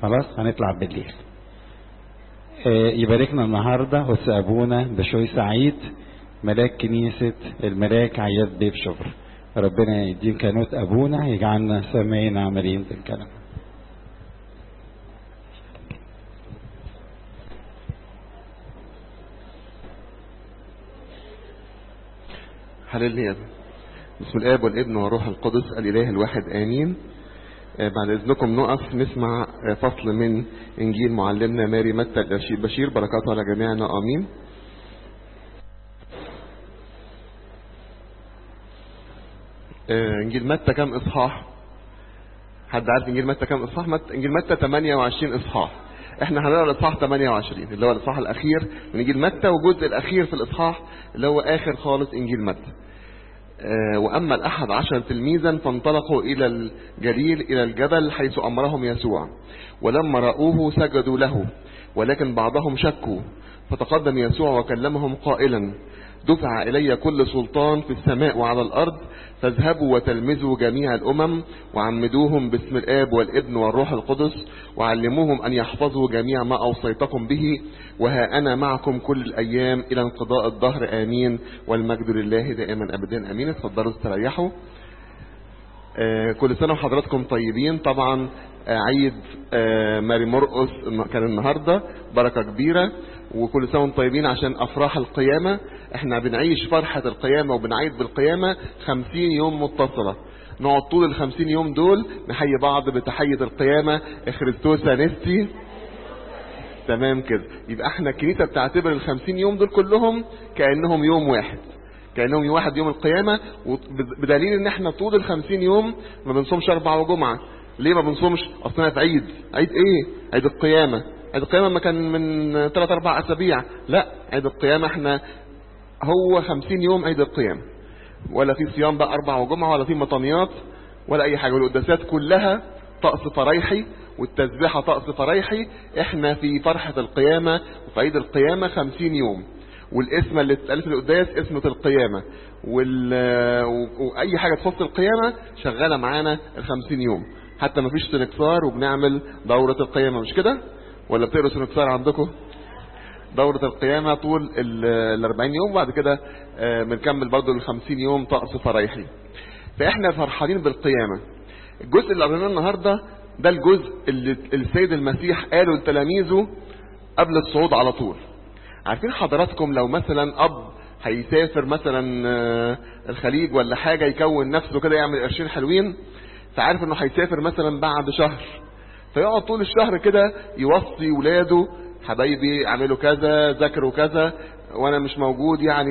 خلاص هنطلع بالليل يباركنا النهارده وسابونا بشوي سعيد ملاك كنيسة الملاك عياد بيب شبر ربنا يدين كانوت أبونا يجعلنا سامعين عمليين الكلام هللويا بسم الاب والابن والروح القدس الاله الواحد امين بعد اذنكم نقف نسمع فصل من انجيل معلمنا ماري متى الارشيد بشير بركاته على جميعنا امين انجيل متى كم اصحاح حد عارف انجيل متى كم اصحاح مت... انجيل متى 28 اصحاح احنا هنقرا الاصحاح 28 اللي هو الاصحاح الاخير من انجيل متى والجزء الاخير في الاصحاح اللي هو اخر خالص انجيل متى وأما الأحد عشر تلميذا فانطلقوا إلى الجليل إلى الجبل حيث أمرهم يسوع ولما رأوه سجدوا له ولكن بعضهم شكوا فتقدم يسوع وكلمهم قائلا دفع إلي كل سلطان في السماء وعلى الأرض فاذهبوا وتلمذوا جميع الأمم وعمدوهم باسم الآب والابن والروح القدس وعلموهم أن يحفظوا جميع ما أوصيتكم به وها أنا معكم كل الأيام إلى انقضاء الدهر آمين والمجد لله دائما أبدا آمين اتفضلوا استريحوا آه كل سنة وحضراتكم طيبين طبعا آه عيد آه ماري مرقس كان النهاردة بركة كبيرة وكل سنة وانتم طيبين عشان أفراح القيامة احنا بنعيش فرحة القيامة وبنعيد بالقيامة خمسين يوم متصلة نقعد طول الخمسين يوم دول نحيي بعض بتحية القيامة اخرستوس انستي تمام كده يبقى احنا الكنيسة بتعتبر الخمسين يوم دول كلهم كأنهم يوم واحد كأنهم يوم واحد يوم القيامة بدليل ان احنا طول الخمسين يوم ما بنصومش اربع وجمعة ليه ما بنصومش اصلنا في عيد عيد ايه عيد القيامة عيد القيامة ما كان من ثلاث اربع اسابيع لا عيد القيامة احنا هو خمسين يوم عيد القيامة ولا في صيام بقى اربع وجمعة ولا في مطانيات ولا اي حاجة والقداسات كلها طقس فريحي والتسبيحة طقس فريحي احنا في فرحة القيامة وفي عيد القيامة خمسين يوم والاسم اللي اتقال في القداس اسمة القيامة وال... واي حاجة تخص القيامة شغالة معانا الخمسين يوم حتى ما فيش سنكسار وبنعمل دورة القيامة مش كده ولا بتقروا سنكسار عندكم دورة القيامة طول ال 40 يوم وبعد كده بنكمل برضه ال 50 يوم طقس فريحي فاحنا فرحانين بالقيامة الجزء اللي قريناه النهارده ده الجزء اللي السيد المسيح قاله لتلاميذه قبل الصعود على طول عارفين حضراتكم لو مثلا اب هيسافر مثلا الخليج ولا حاجة يكون نفسه كده يعمل قرشين حلوين فعارف انه هيسافر مثلا بعد شهر فيقعد طول الشهر كده يوصي ولاده حبايبي اعملوا كذا ذاكروا كذا وانا مش موجود يعني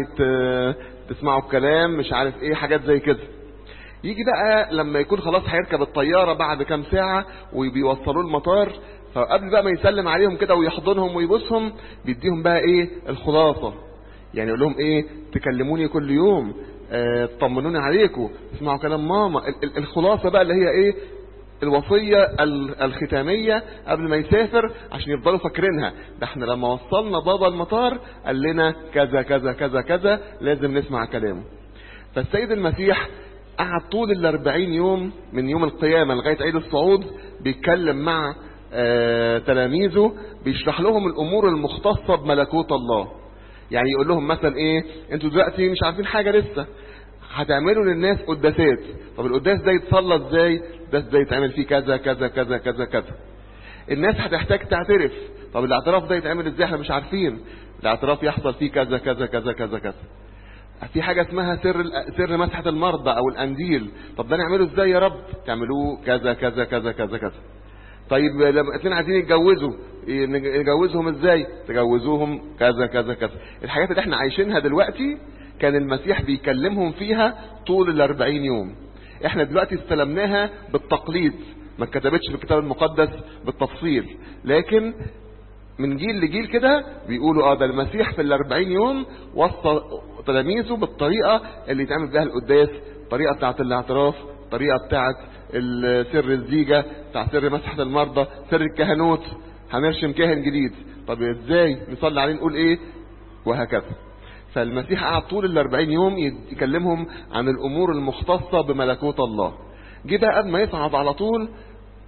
تسمعوا الكلام مش عارف ايه حاجات زي كده يجي بقى لما يكون خلاص هيركب الطيارة بعد كام ساعة وبيوصلوه المطار فقبل بقى ما يسلم عليهم كده ويحضنهم ويبوسهم بيديهم بقى ايه الخلاصة يعني يقول لهم ايه تكلموني كل يوم اه تطمنوني عليكم تسمعوا كلام ماما الخلاصة بقى اللي هي ايه الوصية الختامية قبل ما يسافر عشان يفضلوا فاكرينها ده احنا لما وصلنا بابا المطار قال لنا كذا كذا كذا كذا لازم نسمع كلامه فالسيد المسيح قعد طول الاربعين يوم من يوم القيامة لغاية عيد الصعود بيتكلم مع آه تلاميذه بيشرح لهم الامور المختصة بملكوت الله يعني يقول لهم مثلا ايه انتوا دلوقتي مش عارفين حاجة لسه هتعملوا للناس قداسات طب القداس ده يتصلى ازاي ده ازاي يتعمل فيه كذا كذا كذا كذا كذا الناس هتحتاج تعترف طب الاعتراف ده يتعمل ازاي احنا مش عارفين الاعتراف يحصل فيه كذا كذا كذا كذا كذا في حاجة اسمها سر سر مسحة المرضى او الانديل طب ده نعمله ازاي يا رب تعملوه كذا كذا كذا كذا كذا طيب لما اتنين عايزين يتجوزوا نجوزهم ازاي تجوزوهم كذا كذا كذا الحاجات اللي احنا عايشينها دلوقتي كان المسيح بيكلمهم فيها طول الاربعين يوم احنا دلوقتي استلمناها بالتقليد ما اتكتبتش في الكتاب المقدس بالتفصيل لكن من جيل لجيل كده بيقولوا اه ده المسيح في الاربعين يوم وصى تلاميذه بالطريقة اللي يتعمل بها القداس الطريقة بتاعت الاعتراف الطريقة بتاعت سر الزيجة بتاع سر مسحة المرضى سر الكهنوت هنرشم كاهن جديد طب ازاي نصلي عليه نقول ايه وهكذا فالمسيح قعد طول الاربعين يوم يكلمهم عن الامور المختصة بملكوت الله جه بقى قبل ما يصعد على طول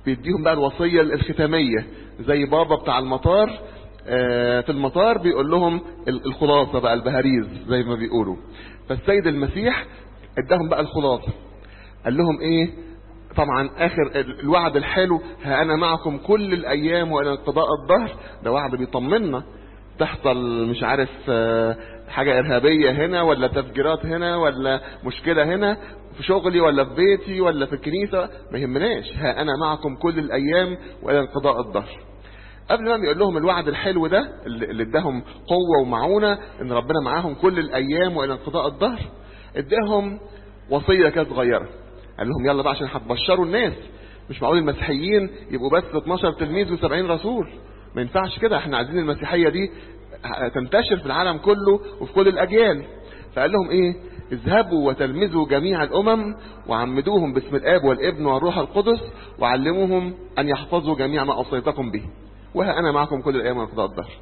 بيديهم بقى الوصية الختامية زي بابا بتاع المطار آه، في المطار بيقول لهم ال- الخلاصة بقى البهاريز زي ما بيقولوا فالسيد المسيح اداهم بقى الخلاصة قال لهم ايه طبعا اخر ال- الوعد الحلو ها انا معكم كل الايام والى انقضاء الظهر ده وعد بيطمنا تحصل مش عارف آه، حاجة إرهابية هنا ولا تفجيرات هنا ولا مشكلة هنا في شغلي ولا في بيتي ولا في الكنيسة ما يهمناش ها أنا معكم كل الأيام وإلى انقضاء الظهر قبل ما يقول لهم الوعد الحلو ده اللي اللي اداهم قوة ومعونة ان ربنا معاهم كل الايام والى انقضاء الظهر اداهم وصية كده صغيرة قال لهم يلا بقى عشان هتبشروا الناس مش معقول المسيحيين يبقوا بس 12 تلميذ و70 رسول ما ينفعش كده احنا عايزين المسيحية دي تنتشر في العالم كله وفي كل الاجيال فقال لهم ايه اذهبوا وتلمذوا جميع الامم وعمدوهم باسم الاب والابن والروح القدس وعلموهم ان يحفظوا جميع ما اوصيتكم به وها انا معكم كل الايام من قضاء الدهر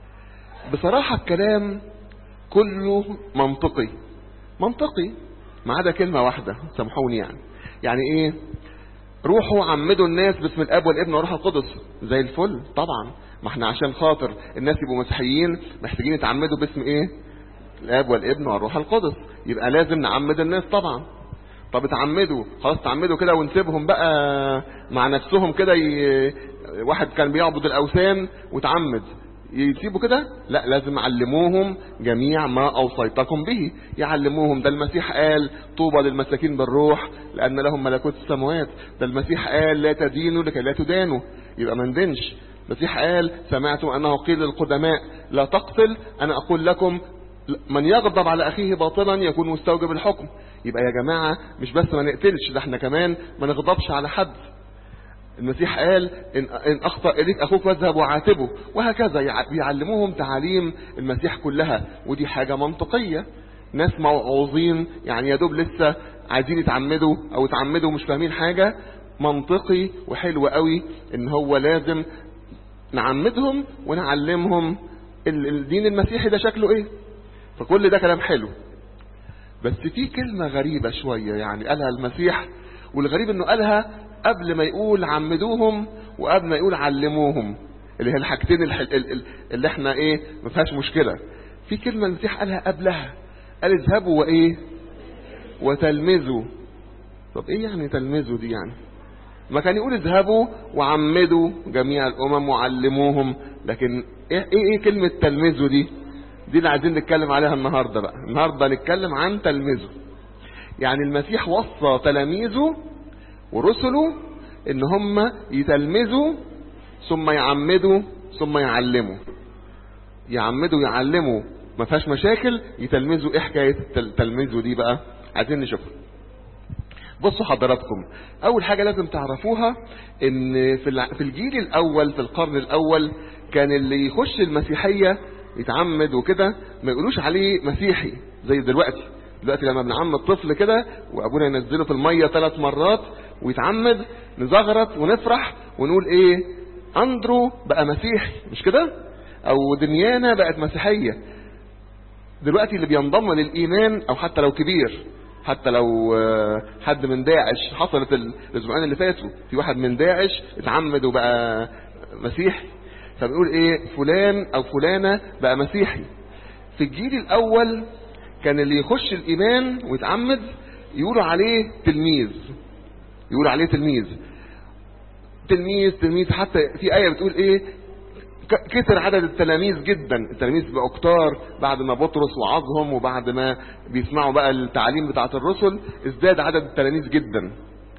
بصراحة الكلام كله منطقي منطقي ما عدا كلمة واحدة سامحوني يعني يعني ايه روحوا عمدوا الناس باسم الاب والابن والروح القدس زي الفل طبعا ما احنا عشان خاطر الناس يبقوا مسيحيين محتاجين يتعمدوا باسم ايه الاب والابن والروح القدس يبقى لازم نعمد الناس طبعا طب اتعمدوا خلاص تعمدوا كده ونسيبهم بقى مع نفسهم كده ي... واحد كان بيعبد الاوثان وتعمد يسيبوا كده لا لازم علموهم جميع ما اوصيتكم به يعلموهم ده المسيح قال طوبى للمساكين بالروح لان لهم ملكوت السماوات ده المسيح قال لا تدينوا لكي لا تدانوا يبقى ما ندينش المسيح قال سمعتم انه قيل للقدماء لا تقتل انا اقول لكم من يغضب على اخيه باطلا يكون مستوجب الحكم يبقى يا جماعه مش بس ما نقتلش ده احنا كمان ما نغضبش على حد المسيح قال إن, إن أخطأ إليك أخوك فاذهب وعاتبه وهكذا يع- بيعلموهم تعاليم المسيح كلها ودي حاجة منطقية ناس موعوظين يعني يا دوب لسه عايزين يتعمدوا أو يتعمدوا مش فاهمين حاجة منطقي وحلو قوي إن هو لازم نعمدهم ونعلمهم ال- الدين المسيحي ده شكله إيه فكل ده كلام حلو بس في كلمة غريبة شوية يعني قالها المسيح والغريب انه قالها قبل ما يقول عمدوهم وقبل ما يقول علموهم اللي هي الحاجتين الح- ال- ال- اللي احنا ايه ما فيهاش مشكلة في كلمة المسيح قالها قبلها قال اذهبوا وايه وتلمذوا طب ايه يعني تلمذوا دي يعني ما كان يقول اذهبوا وعمدوا جميع الامم وعلموهم لكن ايه ايه, إيه كلمة تلمذوا دي دي اللي عايزين نتكلم عليها النهاردة بقى النهاردة نتكلم عن تلمذه يعني المسيح وصى تلاميذه ورسله ان هم يتلمذوا ثم يعمدوا ثم يعلموا يعمدوا يعلموا ما فيهاش مشاكل يتلمذوا ايه حكايه التل- تلمذوا دي بقى عايزين نشوفها بصوا حضراتكم اول حاجه لازم تعرفوها ان في الع- في الجيل الاول في القرن الاول كان اللي يخش المسيحيه يتعمد وكده ما يقولوش عليه مسيحي زي دلوقتي دلوقتي لما بنعمد طفل كده وابونا ينزله في الميه ثلاث مرات ويتعمد نزغرط ونفرح ونقول ايه اندرو بقى مسيحي مش كده او دنيانا بقت مسيحيه دلوقتي اللي بينضم للايمان او حتى لو كبير حتى لو آه، حد من داعش حصلت ال- الاسبوعين اللي فاتوا في واحد من داعش اتعمد وبقى مسيحي فبنقول ايه فلان او فلانه بقى مسيحي في الجيل الاول كان اللي يخش الايمان ويتعمد يقولوا عليه تلميذ يقولوا عليه تلميذ تلميذ تلميذ حتى في ايه بتقول ايه ك- كتر عدد التلاميذ جدا التلاميذ بقوا كتار بعد ما بطرس وعظهم وبعد ما بيسمعوا بقى التعاليم بتاعه الرسل ازداد عدد التلاميذ جدا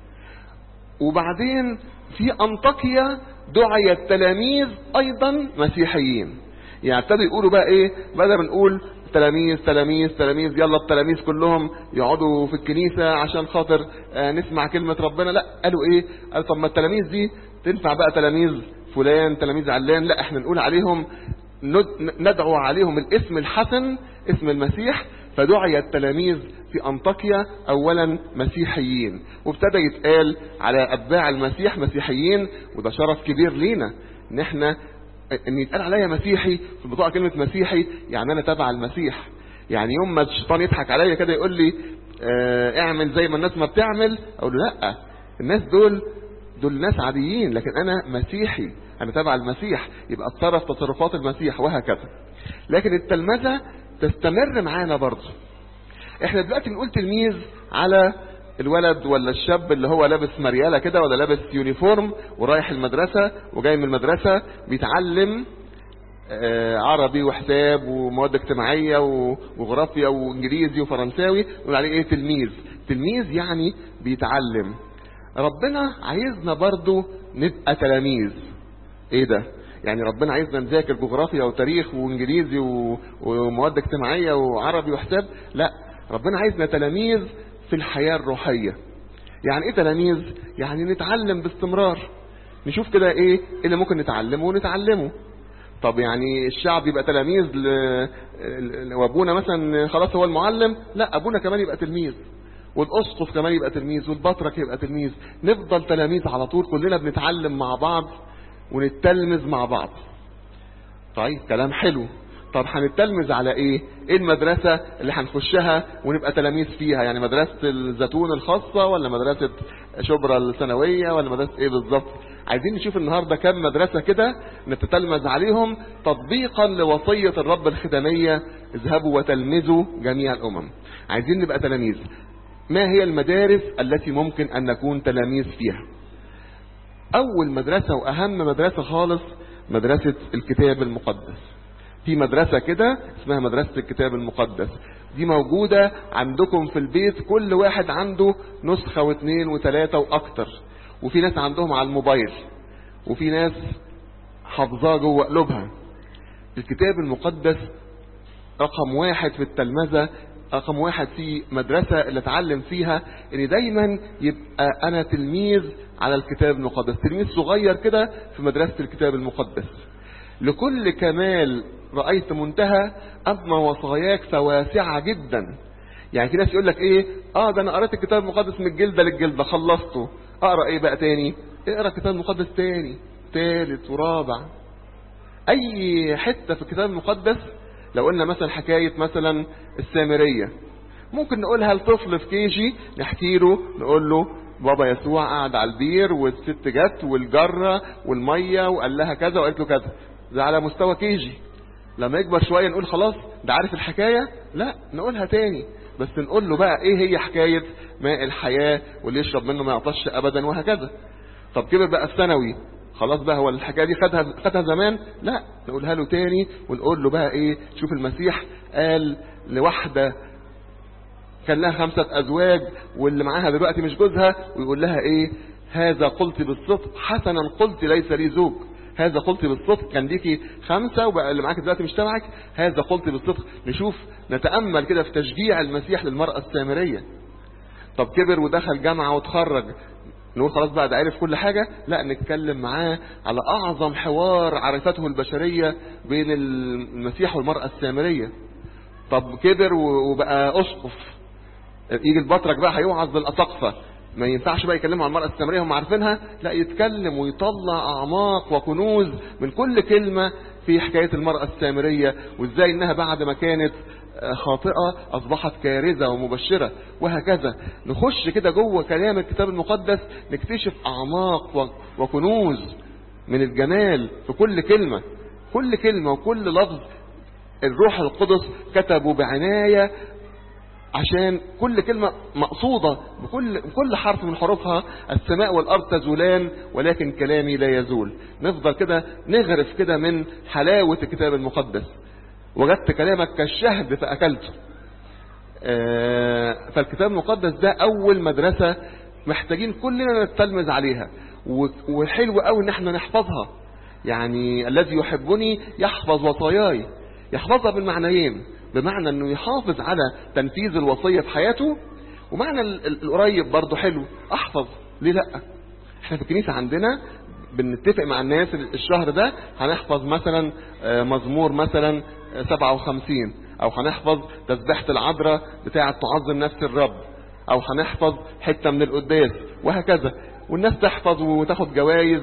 وبعدين في انطاكيا دعي التلاميذ ايضا مسيحيين يعني ابتدوا يقولوا بقى ايه بدل ما نقول تلاميذ تلاميذ تلاميذ يلا التلاميذ كلهم يقعدوا في الكنيسة عشان خاطر آه، نسمع كلمة ربنا لا قالوا ايه قالوا طب ما التلاميذ دي تنفع بقى تلاميذ فلان تلاميذ علان لا احنا نقول عليهم ند- ندعو عليهم الاسم الحسن اسم المسيح فدعي التلاميذ في أنطاكيا أولا مسيحيين وابتدى يتقال على أتباع المسيح مسيحيين وده شرف كبير لينا إن احنا إن يتقال عليا مسيحي في البطاقة كلمة مسيحي يعني أنا تبع المسيح يعني يوم ما الشيطان يضحك عليا كده يقول لي اه اعمل زي ما الناس ما بتعمل أقول له لأ الناس دول دول ناس عاديين لكن انا مسيحي انا تبع المسيح يبقى اتصرف تصرفات المسيح وهكذا لكن التلمذة تستمر معانا برضه احنا دلوقتي بنقول تلميذ على الولد ولا الشاب اللي هو لابس مريالة كده ولا لابس يونيفورم ورايح المدرسة وجاي من المدرسة بيتعلم آه، عربي وحساب ومواد اجتماعية و- وجغرافيا وانجليزي وفرنساوي نقول عليه ايه تلميذ تلميذ يعني بيتعلم ربنا عايزنا برضو نبقى تلاميذ ايه ده يعني ربنا عايزنا نذاكر جغرافيا وتاريخ وانجليزي و- ومواد اجتماعية وعربي وحساب لا ربنا عايزنا تلاميذ في الحياة الروحية يعني ايه تلاميذ يعني نتعلم باستمرار نشوف كده ايه إيه اللي ممكن نتعلمه ونتعلمه طب يعني الشعب يبقى تلاميذ ل... ل- وابونا مثلا خلاص هو المعلم لا ابونا كمان يبقى تلميذ والاسقف كمان يبقى تلميذ والبطرك يبقى تلميذ نفضل تلاميذ على طول كلنا بنتعلم مع بعض ونتلمذ مع بعض طيب كلام حلو طب هنتلمذ على ايه ايه المدرسة اللي هنخشها ونبقى تلاميذ فيها يعني مدرسة الزيتون الخاصة ولا مدرسة شبرا الثانوية ولا مدرسة ايه بالظبط عايزين نشوف النهاردة كم مدرسة كده نتتلمذ عليهم تطبيقا لوصية الرب الختامية اذهبوا وتلمذوا جميع الامم عايزين نبقى تلاميذ ما هي المدارس التي ممكن ان نكون تلاميذ فيها اول مدرسة واهم مدرسة خالص مدرسة الكتاب المقدس في مدرسة كده اسمها مدرسة الكتاب المقدس دي موجودة عندكم في البيت كل واحد عنده نسخة واثنين وثلاثة واكتر وفي ناس عندهم على الموبايل وفي ناس حافظاه جوه قلوبها الكتاب المقدس رقم واحد في التلمذة رقم واحد في مدرسة اللي اتعلم فيها ان دايما يبقى انا تلميذ على الكتاب المقدس تلميذ صغير كده في مدرسة الكتاب المقدس لكل كمال رأيت منتهى اما وصاياك فواسعة جدا يعني في ناس يقول لك ايه اه ده انا قريت الكتاب المقدس من الجلدة للجلدة خلصته اقرا ايه بقى تاني اقرا الكتاب المقدس تاني تالت ورابع اي حتة في الكتاب المقدس لو قلنا مثلا حكاية مثلا السامرية ممكن نقولها لطفل في كيجي نحكي له نقول له بابا يسوع قعد على البير والست جت والجرة والمية وقال لها كذا وقالت له كذا ده على مستوى كيجي لما يكبر شوية نقول خلاص ده عارف الحكاية لا نقولها تاني بس نقول له بقى ايه هي حكاية ماء الحياة واللي يشرب منه ما يعطش ابدا وهكذا طب كبر بقى الثانوي خلاص بقى هو الحكايه دي خدها خدها زمان لا نقولها له تاني ونقول له بقى ايه شوف المسيح قال لواحده كان لها خمسة أزواج واللي معاها دلوقتي مش جوزها ويقول لها إيه هذا قلت بالصدق حسنا قلت ليس لي زوج هذا قلت بالصدق كان ليكي خمسة وبقى اللي معاك دلوقتي مش تبعك هذا قلت بالصدق نشوف نتأمل كده في تشجيع المسيح للمرأة السامرية طب كبر ودخل جامعة وتخرج نقول خلاص بقى ده عرف كل حاجة لا نتكلم معاه على أعظم حوار عرفته البشرية بين المسيح والمرأة السامرية طب كبر وبقى أسقف يجي البطرك بقى هيوعظ بالأساقفة ما ينفعش بقى يكلموا عن المرأة السامرية هم عارفينها لا يتكلم ويطلع أعماق وكنوز من كل كلمة في حكاية المرأة السامرية وازاي انها بعد ما كانت خاطئة أصبحت كارثة ومبشرة وهكذا نخش كده جوه كلام الكتاب المقدس نكتشف أعماق وكنوز من الجمال في كل كلمة كل كلمة وكل لفظ الروح القدس كتبه بعناية عشان كل كلمة مقصودة بكل, بكل حرف من حروفها السماء والأرض تزولان ولكن كلامي لا يزول نفضل كده نغرف كده من حلاوة الكتاب المقدس وجدت كلامك كالشهد فأكلته فالكتاب المقدس ده أول مدرسة محتاجين كلنا نتلمذ عليها وحلو قوي ان احنا نحفظها يعني الذي يحبني يحفظ وصاياي يحفظها بالمعنيين بمعنى انه يحافظ على تنفيذ الوصية في حياته ومعنى القريب برضه حلو احفظ ليه لا احنا في الكنيسة عندنا بنتفق مع الناس الشهر ده هنحفظ مثلا مزمور مثلا 57 او هنحفظ تسبيحة العذراء بتاعة تعظم نفس الرب او هنحفظ حتة من القداس وهكذا والناس تحفظ وتاخد جوائز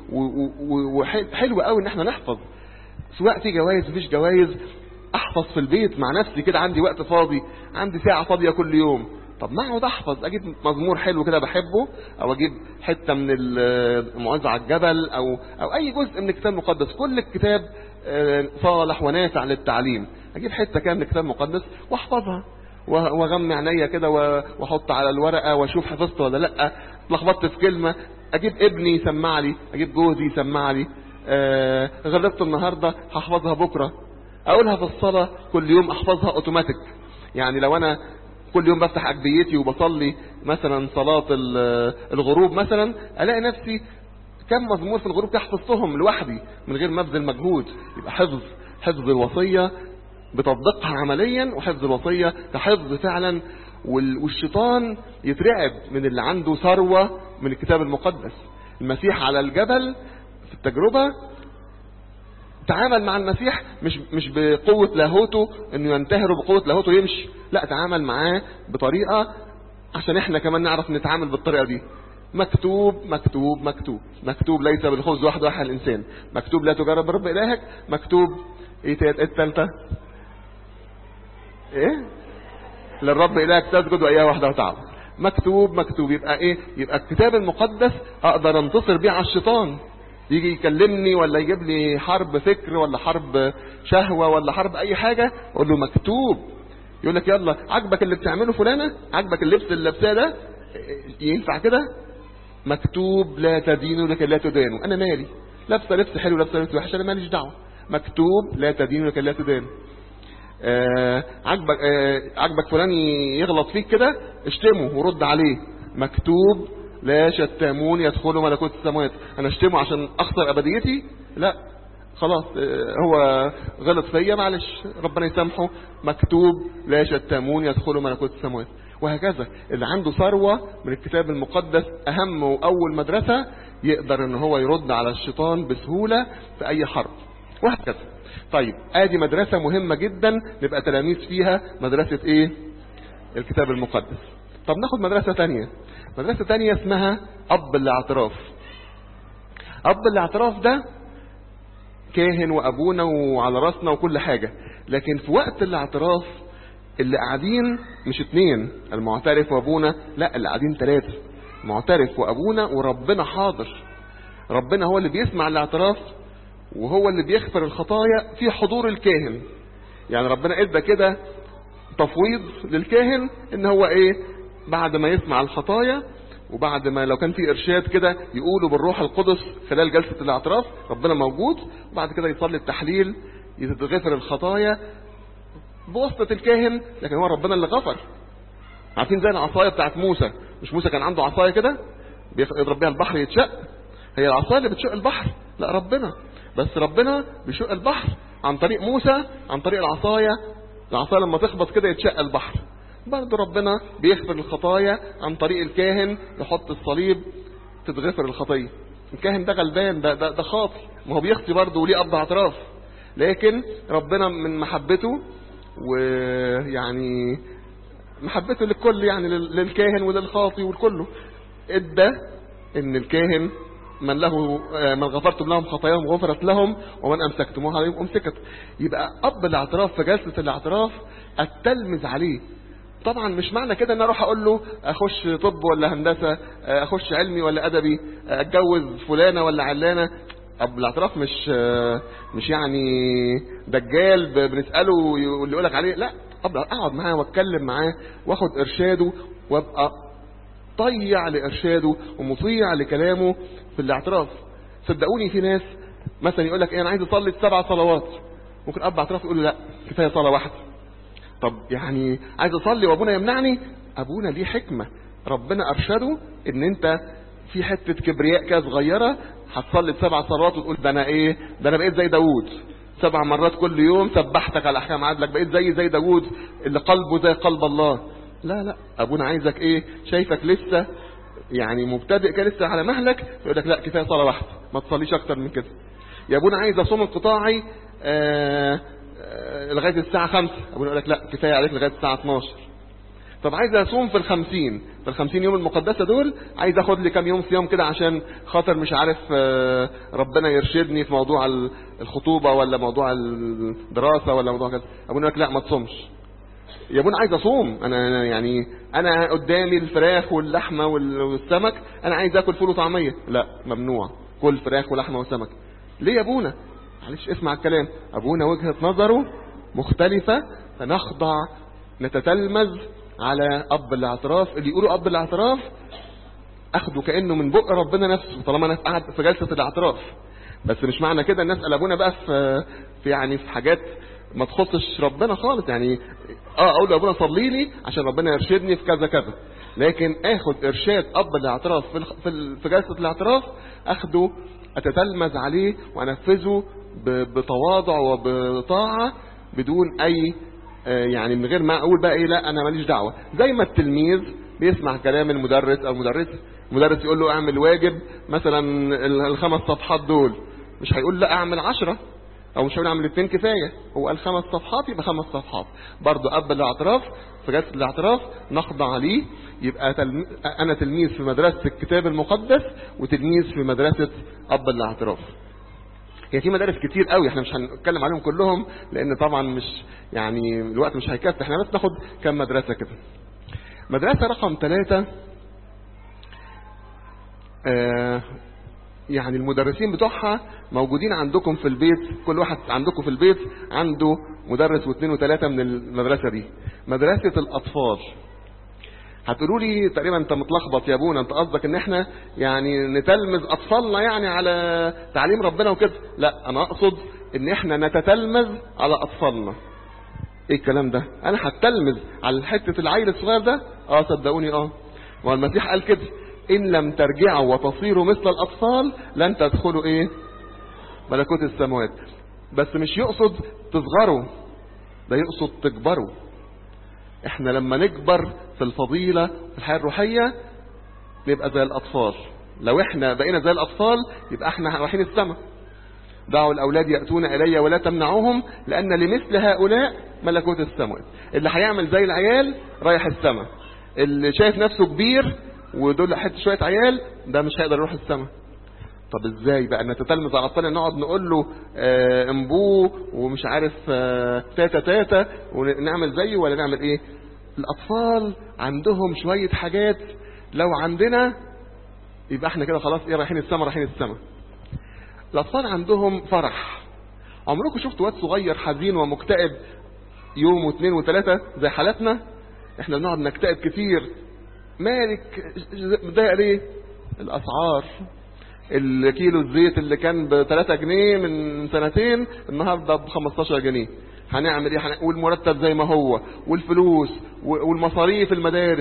وحلو قوي ان احنا نحفظ سواء في جوائز مفيش جوائز احفظ في البيت مع نفسي كده عندي وقت فاضي عندي ساعة فاضية كل يوم طب ما اقعد احفظ اجيب مزمور حلو كده بحبه او اجيب حته من الموعظه على الجبل او او اي جزء من الكتاب المقدس كل الكتاب آه، صالح ونافع للتعليم اجيب حته كده من الكتاب المقدس واحفظها واغمي عينيا كده واحط على الورقه واشوف حفظت ولا لا اتلخبطت في كلمه اجيب ابني يسمع لي اجيب جوزي يسمع لي آه غلطت النهارده هحفظها بكره اقولها في الصلاه كل يوم احفظها اوتوماتيك يعني لو انا كل يوم بفتح اجبيتي وبصلي مثلا صلاه الغروب مثلا الاقي نفسي كم مزمور في الغروب حفظتهم لوحدي من غير ما ابذل مجهود يبقى حفظ حفظ الوصيه بتطبيقها عمليا وحفظ الوصيه كحفظ فعلا والشيطان يترعب من اللي عنده ثروه من الكتاب المقدس المسيح على الجبل في التجربه تعامل مع المسيح مش مش بقوة لاهوته انه ينتهر بقوة لاهوته يمشي لا تعامل معاه بطريقة عشان احنا كمان نعرف نتعامل بالطريقة دي مكتوب مكتوب مكتوب مكتوب ليس بالخبز وحده واحد الانسان مكتوب لا تجرب رب الهك مكتوب ايه التالتة ايه للرب الهك تسجد واياه وحده تعب مكتوب مكتوب يبقى ايه يبقى الكتاب المقدس اقدر انتصر بيه على الشيطان يجي يكلمني ولا يجيب لي حرب فكر ولا حرب شهوة ولا حرب اي حاجة اقول له مكتوب يقول لك يلا عجبك اللي بتعمله فلانة عجبك اللبس اللي لابساه ده ينفع كده مكتوب لا تدينوا لك لا تدانوا انا مالي لابسه لبس حلو لابسه لبس وحش انا ماليش دعوه مكتوب لا تدينوا لك لا تدانوا آه عجبك آه عجبك فلان يغلط فيك كده اشتمه ورد عليه مكتوب لا شتامون يدخلوا ملكوت السماوات انا اشتمه عشان اخسر ابديتي لا خلاص هو غلط فيا معلش ربنا يسامحه مكتوب لا شتامون يدخلوا ملكوت السماوات وهكذا اللي عنده ثروة من الكتاب المقدس أهم وأول مدرسة يقدر ان هو يرد على الشيطان بسهولة في أي حرب وهكذا طيب ادي مدرسة مهمة جدا نبقى تلاميذ فيها مدرسة ايه الكتاب المقدس طب ناخد مدرسة تانية مدرسة تانية اسمها أب الاعتراف أب الاعتراف ده كاهن وأبونا وعلى راسنا وكل حاجة لكن في وقت الاعتراف اللي قاعدين مش اتنين المعترف وأبونا لا اللي قاعدين ثلاثة معترف وأبونا وربنا حاضر ربنا هو اللي بيسمع الاعتراف وهو اللي بيغفر الخطايا في حضور الكاهن يعني ربنا ادى كده تفويض للكاهن ان هو ايه بعد ما يسمع الخطايا وبعد ما لو كان في ارشاد كده يقولوا بالروح القدس خلال جلسة الاعتراف ربنا موجود وبعد كده يصلي التحليل يتغفر الخطايا بواسطة الكاهن لكن هو ربنا اللي غفر عارفين زي العصاية بتاعت موسى مش موسى كان عنده عصاية كده يضرب بيها البحر يتشق هي العصاية اللي بتشق البحر لا ربنا بس ربنا بيشق البحر عن طريق موسى عن طريق العصاية العصاية لما تخبط كده يتشق البحر برضه ربنا بيغفر الخطايا عن طريق الكاهن يحط الصليب تتغفر الخطية الكاهن ده غلبان ده, ده, ده خاطي ما هو بيخطي برضه وليه أب اعتراف لكن ربنا من محبته ويعني محبته للكل يعني للكاهن وللخاطي والكله ادى ان الكاهن من له من غفرتم لهم خطاياهم غفرت لهم ومن امسكتموها عليهم امسكت يبقى اب الاعتراف في جلسه الاعتراف التلمذ عليه طبعا مش معنى كده ان اروح اقول له اخش طب ولا هندسه اخش علمي ولا ادبي اتجوز فلانه ولا علانه اب الاعتراف مش مش يعني دجال بنساله واللي يقول لك عليه لا اقعد معاه واتكلم معاه واخد ارشاده وابقى طيع لارشاده ومطيع لكلامه في الاعتراف صدقوني في ناس مثلا يقول لك ايه انا عايز اصلي سبع صلوات ممكن اب اعتراف يقول له لا كفايه صلاه واحده طب يعني عايز اصلي وابونا يمنعني ابونا ليه حكمه ربنا ارشده ان انت في حته كبرياء كده صغيره هتصلي سبع صلوات وتقول ده انا ايه ده انا بقيت زي داوود سبع مرات كل يوم سبحتك على احكام عدلك بقيت زي زي داوود اللي قلبه زي قلب الله لا لا ابونا عايزك ايه شايفك لسه يعني مبتدئ كده لسه على مهلك يقول لك لا كفايه صلاه واحده ما تصليش اكتر من كده يا ابونا عايز اصوم انقطاعي آه آه لغايه الساعه 5 ابونا يقول لك لا كفايه عليك لغايه الساعه 12 طب عايز اصوم في الخمسين في الخمسين يوم المقدسة دول عايز اخد لي كام يوم صيام كده عشان خاطر مش عارف ربنا يرشدني في موضوع الخطوبة ولا موضوع الدراسة ولا موضوع كذا ابونا لك لا ما تصومش يا ابونا عايز اصوم انا أنا يعني انا قدامي الفراخ واللحمه وال- والسمك انا عايز اكل فول وطعميه لا ممنوع كل فراخ ولحمه وسمك ليه يا ابونا معلش اسمع الكلام ابونا وجهه نظره مختلفه فنخضع نتتلمذ على اب الاعتراف اللي يقولوا اب الاعتراف اخده كانه من بق ربنا نفسه طالما انا قاعد في جلسه الاعتراف بس مش معنى كده الناس قال ابونا بقى في في يعني في حاجات ما تخصش ربنا خالص يعني اه اقول لابونا صلي لي عشان ربنا يرشدني في كذا كذا لكن اخد ارشاد اب الاعتراف في الخ- في ال- في جلسه الاعتراف اخده اتتلمذ عليه وانفذه ب- بتواضع وبطاعه بدون اي آه، يعني من غير ما اقول بقى ايه لا انا ماليش دعوه زي ما التلميذ بيسمع كلام المدرس او المدرس المدرس يقول له اعمل واجب مثلا ال- الخمس صفحات دول مش هيقول لا اعمل عشرة او مش هيقول اعمل اتنين كفايه هو قال خمس صفحات يبقى خمس صفحات برضه قبل الاعتراف في جلسه الاعتراف نخضع ليه يبقى تلم... انا تلميذ في مدرسه الكتاب المقدس وتلميذ في مدرسه اب الاعتراف هي في مدارس كتير قوي احنا مش هنتكلم عليهم كلهم لان طبعا مش يعني الوقت مش هيكفي احنا بس ناخد كام مدرسه كده مدرسه رقم ثلاثة آه يعني المدرسين بتوعها موجودين عندكم في البيت كل واحد عندكم في البيت عنده مدرس واثنين وثلاثة من المدرسة دي مدرسة الأطفال هتقولوا لي تقريبا انت متلخبط يا ابونا انت قصدك ان احنا يعني نتلمذ اطفالنا يعني على تعليم ربنا وكده لا انا اقصد ان احنا نتتلمذ على اطفالنا ايه الكلام ده انا هتلمذ على حته العيل الصغير ده اه صدقوني اه ما هو المسيح قال كده ان لم ترجعوا وتصيروا مثل الاطفال لن تدخلوا ايه ملكوت السماوات بس مش يقصد تصغروا ده يقصد تكبروا احنا لما نكبر في الفضيلة في الحياة الروحية نبقى زي الأطفال لو احنا بقينا زي الأطفال يبقى احنا رايحين السماء دعوا الأولاد يأتون إلي ولا تمنعوهم لأن لمثل هؤلاء ملكوت السماوات اللي هيعمل زي العيال رايح السماء اللي شايف نفسه كبير ودول حته شوية عيال ده مش هيقدر يروح السماء طب ازاي بقى نتتلمذ على الطفل نقعد نقول له آه امبوه ومش عارف آه تاتا تاتا ونعمل زيه ولا نعمل ايه الاطفال عندهم شوية حاجات لو عندنا يبقى احنا كده خلاص ايه رايحين السما رايحين السما الاطفال عندهم فرح عمركم شفتوا واد صغير حزين ومكتئب يوم واثنين وثلاثة زي حالتنا احنا بنقعد نكتئب كتير مالك متضايق ليه الاسعار الكيلو الزيت اللي كان ب 3 جنيه من سنتين النهارده ب 15 جنيه هنعمل ايه هن- والمرتب زي ما هو والفلوس و- والمصاريف المدارس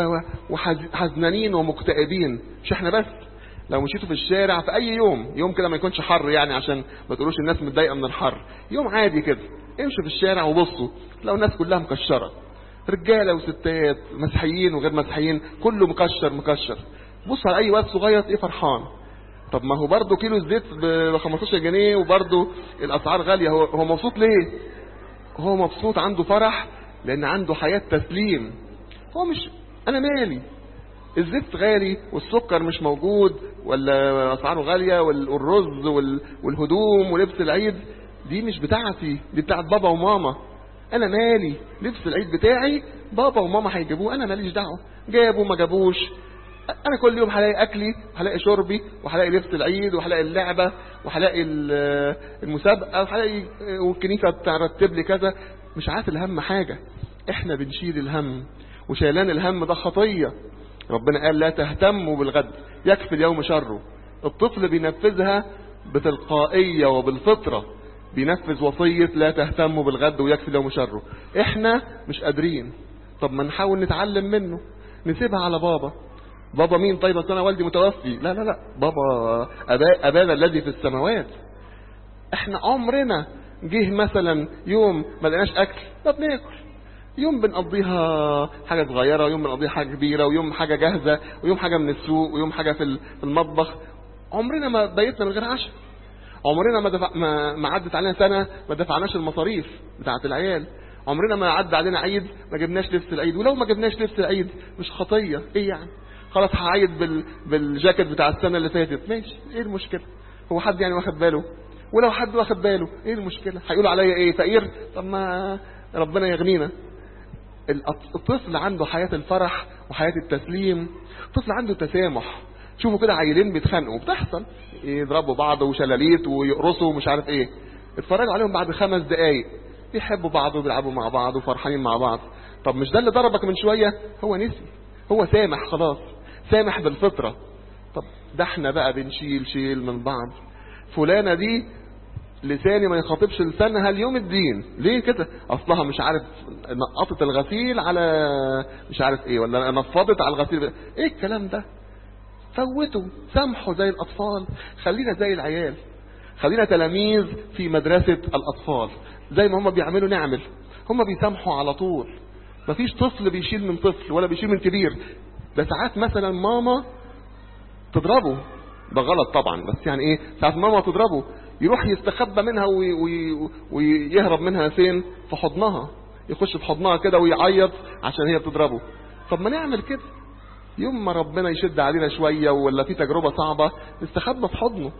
وحزنانين ومكتئبين مش احنا بس لو مشيتوا في الشارع في اي يوم يوم كده ما يكونش حر يعني عشان ما تقولوش الناس متضايقه من الحر يوم عادي كده امشوا في الشارع وبصوا تلاقوا الناس كلها مكشره رجاله وستات مسيحيين وغير مسيحيين كله مكشر مكشر بص على اي واد صغير ايه فرحان طب ما هو برضه كيلو الزيت ب 15 جنيه وبرضه الاسعار غاليه هو هو مبسوط ليه هو مبسوط عنده فرح لان عنده حياه تسليم هو مش انا مالي الزيت غالي والسكر مش موجود ولا اسعاره غاليه وال- والرز وال- والهدوم ولبس العيد دي مش بتاعتي دي بتاعت بابا وماما انا مالي لبس العيد بتاعي بابا وماما هيجيبوه انا ماليش دعوه جابوا ما جابوش انا كل يوم هلاقي اكلي وهلاقي شربي وهلاقي لبس العيد وهلاقي اللعبه وهلاقي ال- المسابقه وهلاقي والكنيسه ترتب لي كذا مش عارف الهم حاجه احنا بنشيل الهم وشيلان الهم ده خطيه ربنا قال لا تهتموا بالغد يكفي اليوم شره الطفل بينفذها بتلقائيه وبالفطره بينفذ وصيه لا تهتموا بالغد ويكفي اليوم شره احنا مش قادرين طب ما نحاول نتعلم منه نسيبها على بابا بابا مين طيب أصل انا والدي متوفي لا لا لا بابا أبا ابانا الذي في السماوات احنا عمرنا جه مثلا يوم ما لقيناش اكل ما بناكل يوم بنقضيها حاجه صغيره ويوم بنقضيها حاجه كبيره ويوم حاجه جاهزه ويوم حاجه من السوق ويوم حاجه في في المطبخ عمرنا ما بيتنا من غير عشاء عمرنا ما دفع ما, ما عدت علينا سنه ما دفعناش المصاريف بتاعه العيال عمرنا ما عدى علينا عيد ما جبناش لبس العيد ولو ما جبناش لبس العيد مش خطيه ايه يعني خلاص هعيد بال... بالجاكيت بتاع السنه اللي فاتت ماشي ايه المشكله هو حد يعني واخد باله ولو حد واخد باله ايه المشكله هيقولوا عليا ايه فقير طب ما ربنا يغنينا الأط- الطفل عنده حياة الفرح وحياة التسليم الطفل عنده تسامح شوفوا كده عيلين بيتخانقوا بتحصل يضربوا بعض وشلاليت ويقرصوا ومش عارف ايه اتفرجوا عليهم بعد خمس دقايق بيحبوا بعض وبيلعبوا مع بعض وفرحانين مع بعض طب مش ده اللي ضربك من شوية هو نسي هو سامح خلاص سامح بالفطرة طب ده احنا بقى بنشيل شيل من بعض فلانة دي لساني ما يخاطبش لسانها اليوم الدين ليه كده اصلها مش عارف نقطت الغسيل على مش عارف ايه ولا نفضت على الغسيل ايه الكلام ده فوتوا سامحوا زي الاطفال خلينا زي العيال خلينا تلاميذ في مدرسة الاطفال زي ما هم بيعملوا نعمل هم بيسامحوا على طول مفيش طفل بيشيل من طفل ولا بيشيل من كبير ده ساعات مثلا ماما تضربه ده غلط طبعا بس يعني ايه ساعات ماما تضربه يروح يستخبى منها وي وي ويهرب منها فين في حضنها يخش في حضنها كده ويعيط عشان هي بتضربه طب ما نعمل كده يوم ما ربنا يشد علينا شوية ولا في تجربة صعبة نستخبى في حضنه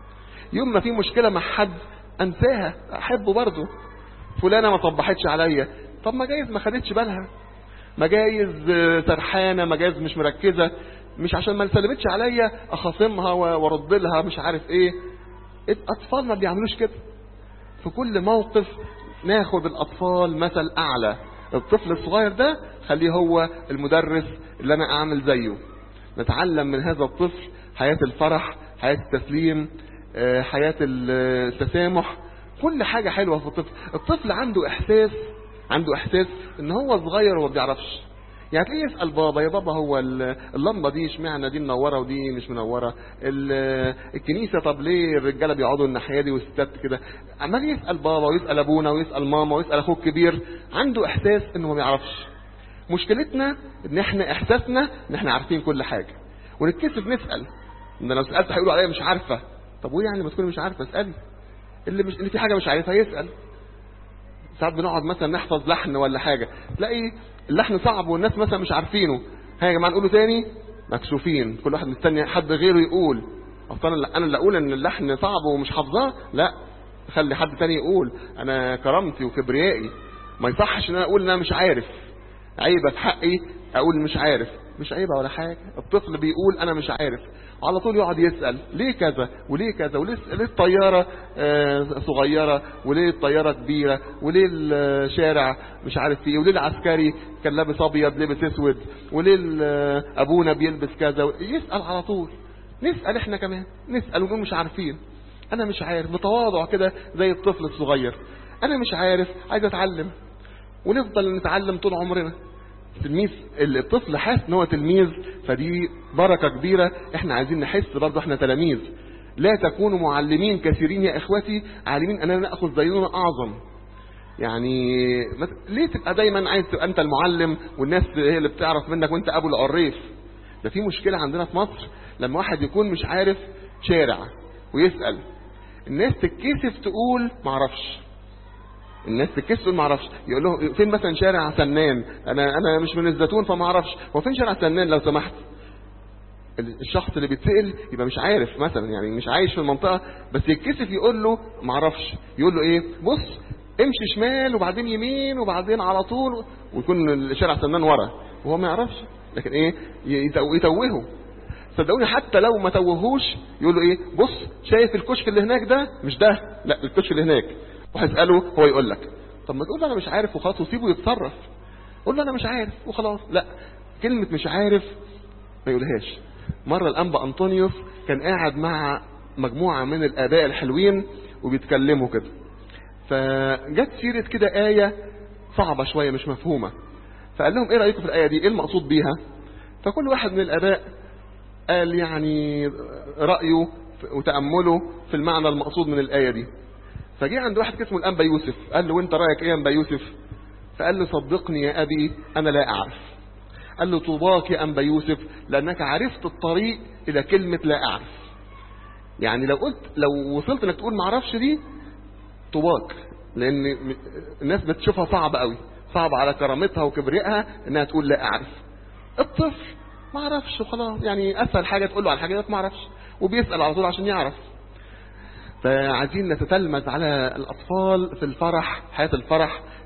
يوم ما في مشكلة مع حد انساها احبه برضه فلانة ما طبحتش عليا طب ما جايز ما خدتش بالها ما جايز آه، سرحانة ما جايز مش مركزة مش عشان ما سلمتش عليا اخاصمها و- وارد لها مش عارف ايه الاطفال ما بيعملوش كده في كل موقف ناخد الاطفال مثل اعلى الطفل الصغير ده خليه هو المدرس اللي انا اعمل زيه نتعلم من هذا الطفل حياة الفرح حياة التسليم آه، حياة التسامح كل حاجة حلوة في الطفل الطفل عنده احساس عنده احساس ان هو صغير وما بيعرفش يعني تلاقيه يسأل بابا يا بابا هو ال- اللمبة دي اشمعنى دي منورة ودي مش منورة ال- الكنيسة طب ليه الرجالة بيقعدوا الناحية دي والستات كده عمال يسأل بابا ويسأل ابونا ويسأل ماما ويسأل اخوه الكبير عنده احساس انه ما بيعرفش مشكلتنا ان احنا احساسنا ان احنا عارفين كل حاجة ونتكسف نسأل ان لو سألت هيقولوا عليا مش عارفة طب وايه يعني ما تكوني مش عارفة اسألي اللي مش اللي في حاجة مش عارفها يسأل ساعات بنقعد مثلا نحفظ لحن ولا حاجة تلاقي اللحن صعب والناس مثلا مش عارفينه ها يا جماعة نقوله تاني مكسوفين كل واحد مستني حد غيره يقول اصلا انا اللي اقول ان اللحن صعب ومش حافظاه لا خلي حد تاني يقول انا كرامتي وكبريائي ما يصحش ان انا اقول ان انا مش عارف عيبه في حقي اقول مش عارف مش عيبه ولا حاجه الطفل بيقول انا مش عارف على طول يقعد يسال ليه كذا وليه كذا وليه ليه الطياره آه، صغيره وليه الطياره كبيره وليه الشارع مش عارف ايه وليه العسكري كان لابس ابيض لابس اسود وليه ال- ابونا بيلبس كذا يسال على طول نسال احنا كمان نسال ونقول مش عارفين انا مش عارف بتواضع كده زي الطفل الصغير انا مش عارف عايز اتعلم ونفضل نتعلم طول عمرنا تلميذ الطفل حاسس ان هو تلميذ فدي بركة كبيرة احنا عايزين نحس برضه احنا تلاميذ لا تكونوا معلمين كثيرين يا اخوتي عالمين اننا ناخذ زينا اعظم يعني مت- ليه تبقى دايما عايز تبقى انت المعلم والناس هي اللي بتعرف منك وانت ابو العريف ده في مشكلة عندنا في مصر لما واحد يكون مش عارف شارع ويسأل الناس تتكسف تقول معرفش الناس تتكسف تقول معرفش يقول له فين مثلا شارع سنان انا انا مش من الزيتون فما اعرفش هو فين شارع سنان لو سمحت الشخص اللي بيتسأل يبقى مش عارف مثلا يعني مش عايش في المنطقة بس يتكسف يقول له معرفش يقول له ايه بص امشي شمال وبعدين يمين وبعدين على طول ويكون شارع سنان ورا وهو ما يعرفش لكن ايه يتو- يتوهه صدقوني حتى لو ما توهوش يقول له ايه بص شايف الكشك اللي هناك ده مش ده لا الكشك اللي هناك وهسأله هو يقول لك طب ما تقول له انا مش عارف وخلاص وسيبه يتصرف قول له انا مش عارف وخلاص لا كلمة مش عارف ما يقولهاش مرة الأنبا أنطونيوس كان قاعد مع مجموعة من الآباء الحلوين وبيتكلموا كده فجت سيرة كده آية صعبة شوية مش مفهومة فقال لهم ايه رأيكم في الآية دي ايه المقصود بيها فكل واحد من الآباء قال يعني رأيه وتأمله في المعنى المقصود من الآية دي فجه عند واحد اسمه الأنبا يوسف قال له وانت رأيك ايه يا أنبا يوسف فقال له صدقني يا أبي أنا لا أعرف قال له طوباك يا أنبا يوسف لأنك عرفت الطريق إلى كلمة لا أعرف يعني لو قلت لو وصلت انك تقول معرفش دي طوباك لأن م- الناس بتشوفها صعبة قوي صعب على كرامتها وكبريائها انها تقول لا أعرف الطفل ما اعرفش وخلاص يعني اسهل حاجه تقول له على حاجه ما اعرفش وبيسال على طول عشان يعرف فعايزين نتتلمذ على الاطفال في الفرح حياه الفرح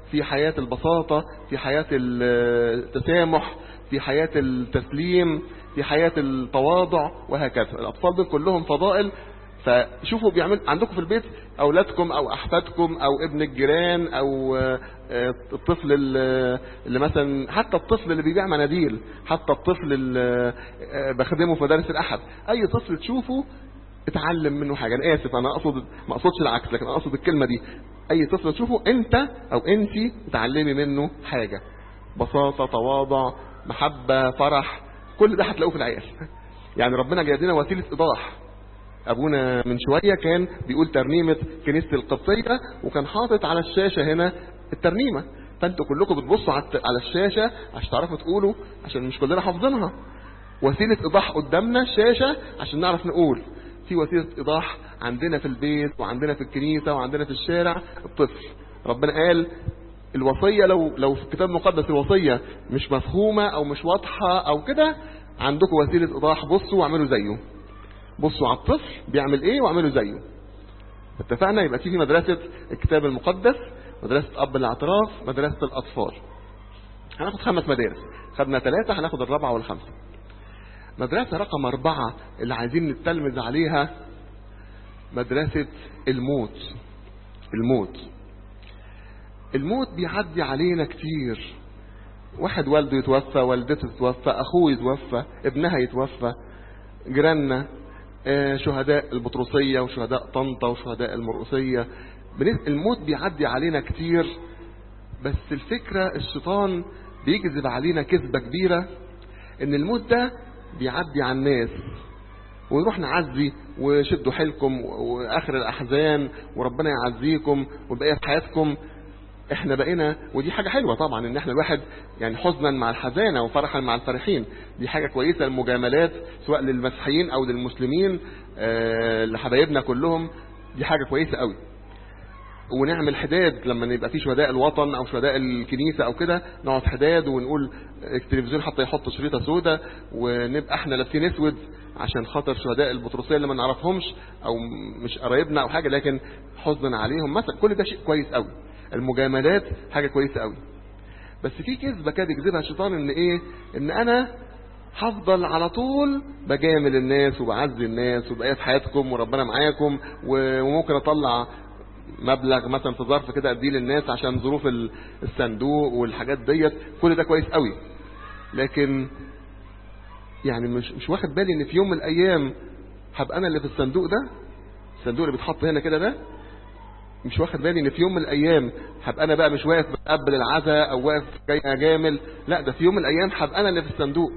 في حياة البساطة في حياة التسامح في حياة التسليم في حياة التواضع وهكذا الأطفال دول كلهم فضائل فشوفوا بيعمل عندكم في البيت أولادكم أو أحفادكم أو ابن الجيران أو الطفل اللي مثلا حتى الطفل اللي بيبيع مناديل حتى الطفل اللي بخدمه في مدارس الأحد أي طفل تشوفه اتعلم منه حاجة أنا آسف أنا أقصد ما أقصدش العكس لكن أقصد الكلمة دي أي طفل تشوفه أنت أو أنت تعلمي منه حاجة بساطة تواضع محبة فرح كل ده هتلاقوه في العيال يعني ربنا جايب لنا وسيلة إيضاح أبونا من شوية كان بيقول ترنيمة كنيسة القبطية وكان حاطط على الشاشة هنا الترنيمة فانتوا كلكم بتبصوا على الشاشة عشان تعرفوا تقولوا عشان مش كلنا حافظينها وسيلة إيضاح قدامنا الشاشة عشان نعرف نقول في وسيلة إيضاح عندنا في البيت وعندنا في الكنيسة وعندنا في الشارع الطفل ربنا قال الوصية لو لو في الكتاب المقدس الوصية مش مفهومة أو مش واضحة أو كده عندكم وسيلة إيضاح بصوا واعملوا زيه بصوا على الطفل بيعمل إيه واعملوا زيه اتفقنا يبقى في مدرسة الكتاب المقدس مدرسة أب الاعتراف مدرسة الأطفال هناخد خمس مدارس خدنا ثلاثة هناخد الرابعة والخمسة مدرسة رقم أربعة اللي عايزين نتلمذ عليها مدرسة الموت الموت الموت بيعدي علينا كتير واحد والده يتوفى والدته تتوفى أخوه يتوفى ابنها يتوفى جيراننا شهداء البطرسية وشهداء طنطا وشهداء المرقسية الموت بيعدي علينا كتير بس الفكرة الشيطان بيكذب علينا كذبة كبيرة ان الموت ده بيعدي على الناس ونروح نعزي وشدوا حيلكم واخر الاحزان وربنا يعزيكم وبقيه في حياتكم احنا بقينا ودي حاجة حلوة طبعا ان احنا الواحد يعني حزنا مع الحزانة وفرحا مع الفرحين دي حاجة كويسة المجاملات سواء للمسيحيين او للمسلمين آه لحبايبنا كلهم دي حاجة كويسة قوي ونعمل حداد لما يبقى في شهداء الوطن او شهداء الكنيسة او كده نقعد حداد ونقول التلفزيون حتى يحط شريطة سودة ونبقى احنا لابسين اسود عشان خاطر شهداء البطرسية اللي ما نعرفهمش او مش قرايبنا او حاجة لكن حزنا عليهم مثلا كل ده شيء كويس قوي المجاملات حاجة كويسة قوي بس في كذبة كده يكذبها الشيطان ان ايه ان انا هفضل على طول بجامل الناس وبعزي الناس وبقية في حياتكم وربنا معاكم وممكن اطلع مبلغ مثلا في ظرف كده اديه للناس عشان ظروف الصندوق والحاجات ديت كل ده كويس قوي لكن يعني مش مش واخد بالي ان في يوم من الايام هبقى انا اللي في الصندوق ده الصندوق اللي بيتحط هنا كده ده مش واخد بالي ان في يوم من الايام هبقى انا بقى مش واقف بقبل العزاء او واقف جاي اجامل لا ده في يوم من الايام هبقى انا اللي في الصندوق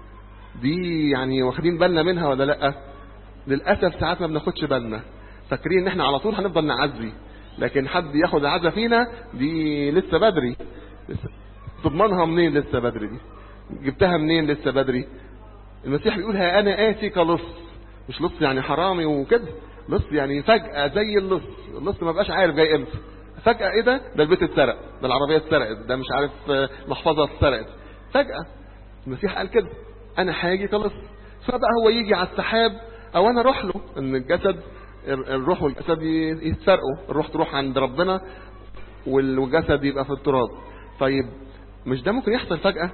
دي يعني واخدين بالنا منها ولا لا للاسف ساعات ما بناخدش بالنا فاكرين ان احنا على طول هنفضل نعزي لكن حد ياخد العزا فينا دي لسه بدري لسه تضمنها منين لسه بدري دي جبتها منين لسه بدري المسيح بيقول ها انا اتي كلص مش لص يعني حرامي وكده لص يعني فجأة زي اللص اللص ما بقاش عارف جاي امتى فجأة ايه ده ده البيت اتسرق ده العربية اتسرقت ده مش عارف محفظة اتسرقت فجأة المسيح قال كده انا هاجي خلص فبقى هو يجي على السحاب او انا اروح له ان الجسد الروح والجسد يتسرقوا الروح تروح عند ربنا والجسد يبقى في التراب طيب مش ده ممكن يحصل فجأة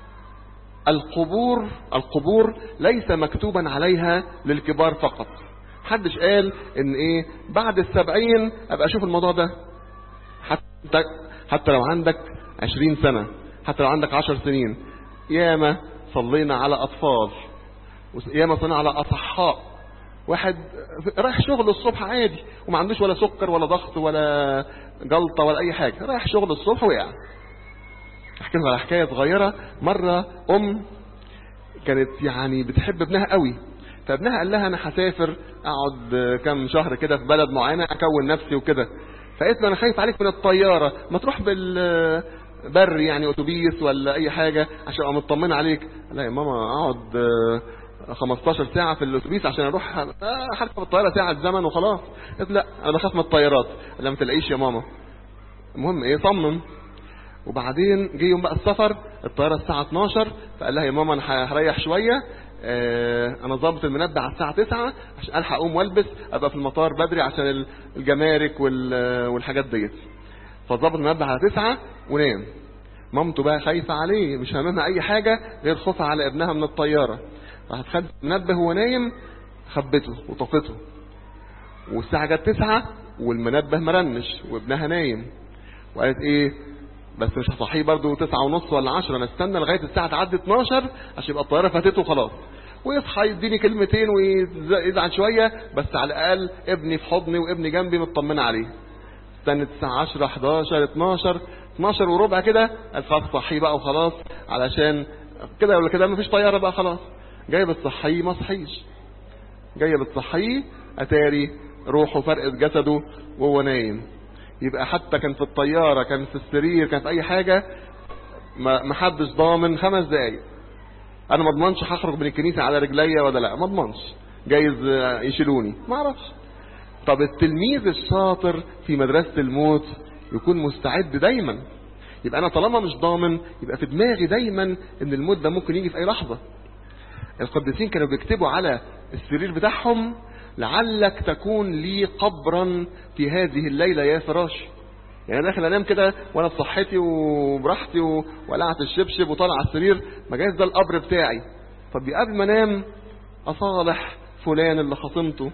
القبور القبور ليس مكتوبا عليها للكبار فقط محدش قال ان ايه بعد السبعين ابقى اشوف الموضوع ده حتى حتى لو عندك عشرين سنة حتى لو عندك عشر سنين ياما صلينا على اطفال ياما صلينا على اصحاء واحد رايح شغل الصبح عادي وما عندوش ولا سكر ولا ضغط ولا جلطة ولا اي حاجة رايح شغل الصبح وقع احكي لكم على حكاية صغيرة مرة ام كانت يعني بتحب ابنها قوي فابنها قال لها انا هسافر اقعد كام شهر كده في بلد معينة اكون نفسي وكده فقالت له انا خايف عليك من الطيارة ما تروح بال بر يعني اتوبيس ولا اي حاجة عشان ابقى مطمن عليك لا يا ماما اقعد 15 ساعة في الاتوبيس عشان اروح هركب الطيارة ساعة زمن وخلاص قالت لا انا بخاف من الطيارات لا ما تلاقيش يا ماما المهم ايه صمم وبعدين جه يوم بقى السفر الطيارة الساعة 12 فقال لها يا ماما انا هريح شوية اه انا ظابط المنبه على الساعة 9 عشان الحق اقوم والبس ابقى في المطار بدري عشان الجمارك والحاجات ديت فظبط المنبه على تسعة ونام مامته بقى خايفة عليه مش هاممها أي حاجة غير خوفها على ابنها من الطيارة راحت خدت المنبه وهو نايم خبته وطفته والساعة جت تسعة والمنبه مرنش وابنها نايم وقالت ايه بس مش هصحيه برضه تسعة ونص ولا عشرة انا استنى لغاية الساعة تعدي 12 عشان يبقى الطيارة فاتته خلاص ويصحى يديني كلمتين ويزعل شوية بس على الأقل ابني في حضني وابني جنبي مطمنة عليه استنت الساعة 10 11 12 12 وربع كده قال خلاص صحيه بقى وخلاص علشان كده ولا كده مفيش طيارة بقى خلاص جاية بتصحيه ما صحيش جاية بتصحيه أتاري روحه فرقت جسده وهو نايم يبقى حتى كان في الطيارة كان في السرير كان في أي حاجة ما حدش ضامن خمس دقايق أنا ما اضمنش هخرج من الكنيسة على رجليا ولا لا ما اضمنش جايز يشيلوني ما اعرفش طب التلميذ الشاطر في مدرسة الموت يكون مستعد دايما يبقى أنا طالما مش ضامن يبقى في دماغي دايما إن الموت ده ممكن يجي في أي لحظة القديسين كانوا بيكتبوا على السرير بتاعهم لعلك تكون لي قبرا في هذه الليلة يا فراش يعني انا داخل انام كده وانا بصحتي وبراحتي وقلعت الشبشب وطالع على السرير ما جايز ده القبر بتاعي طب قبل ما انام اصالح فلان اللي خصمته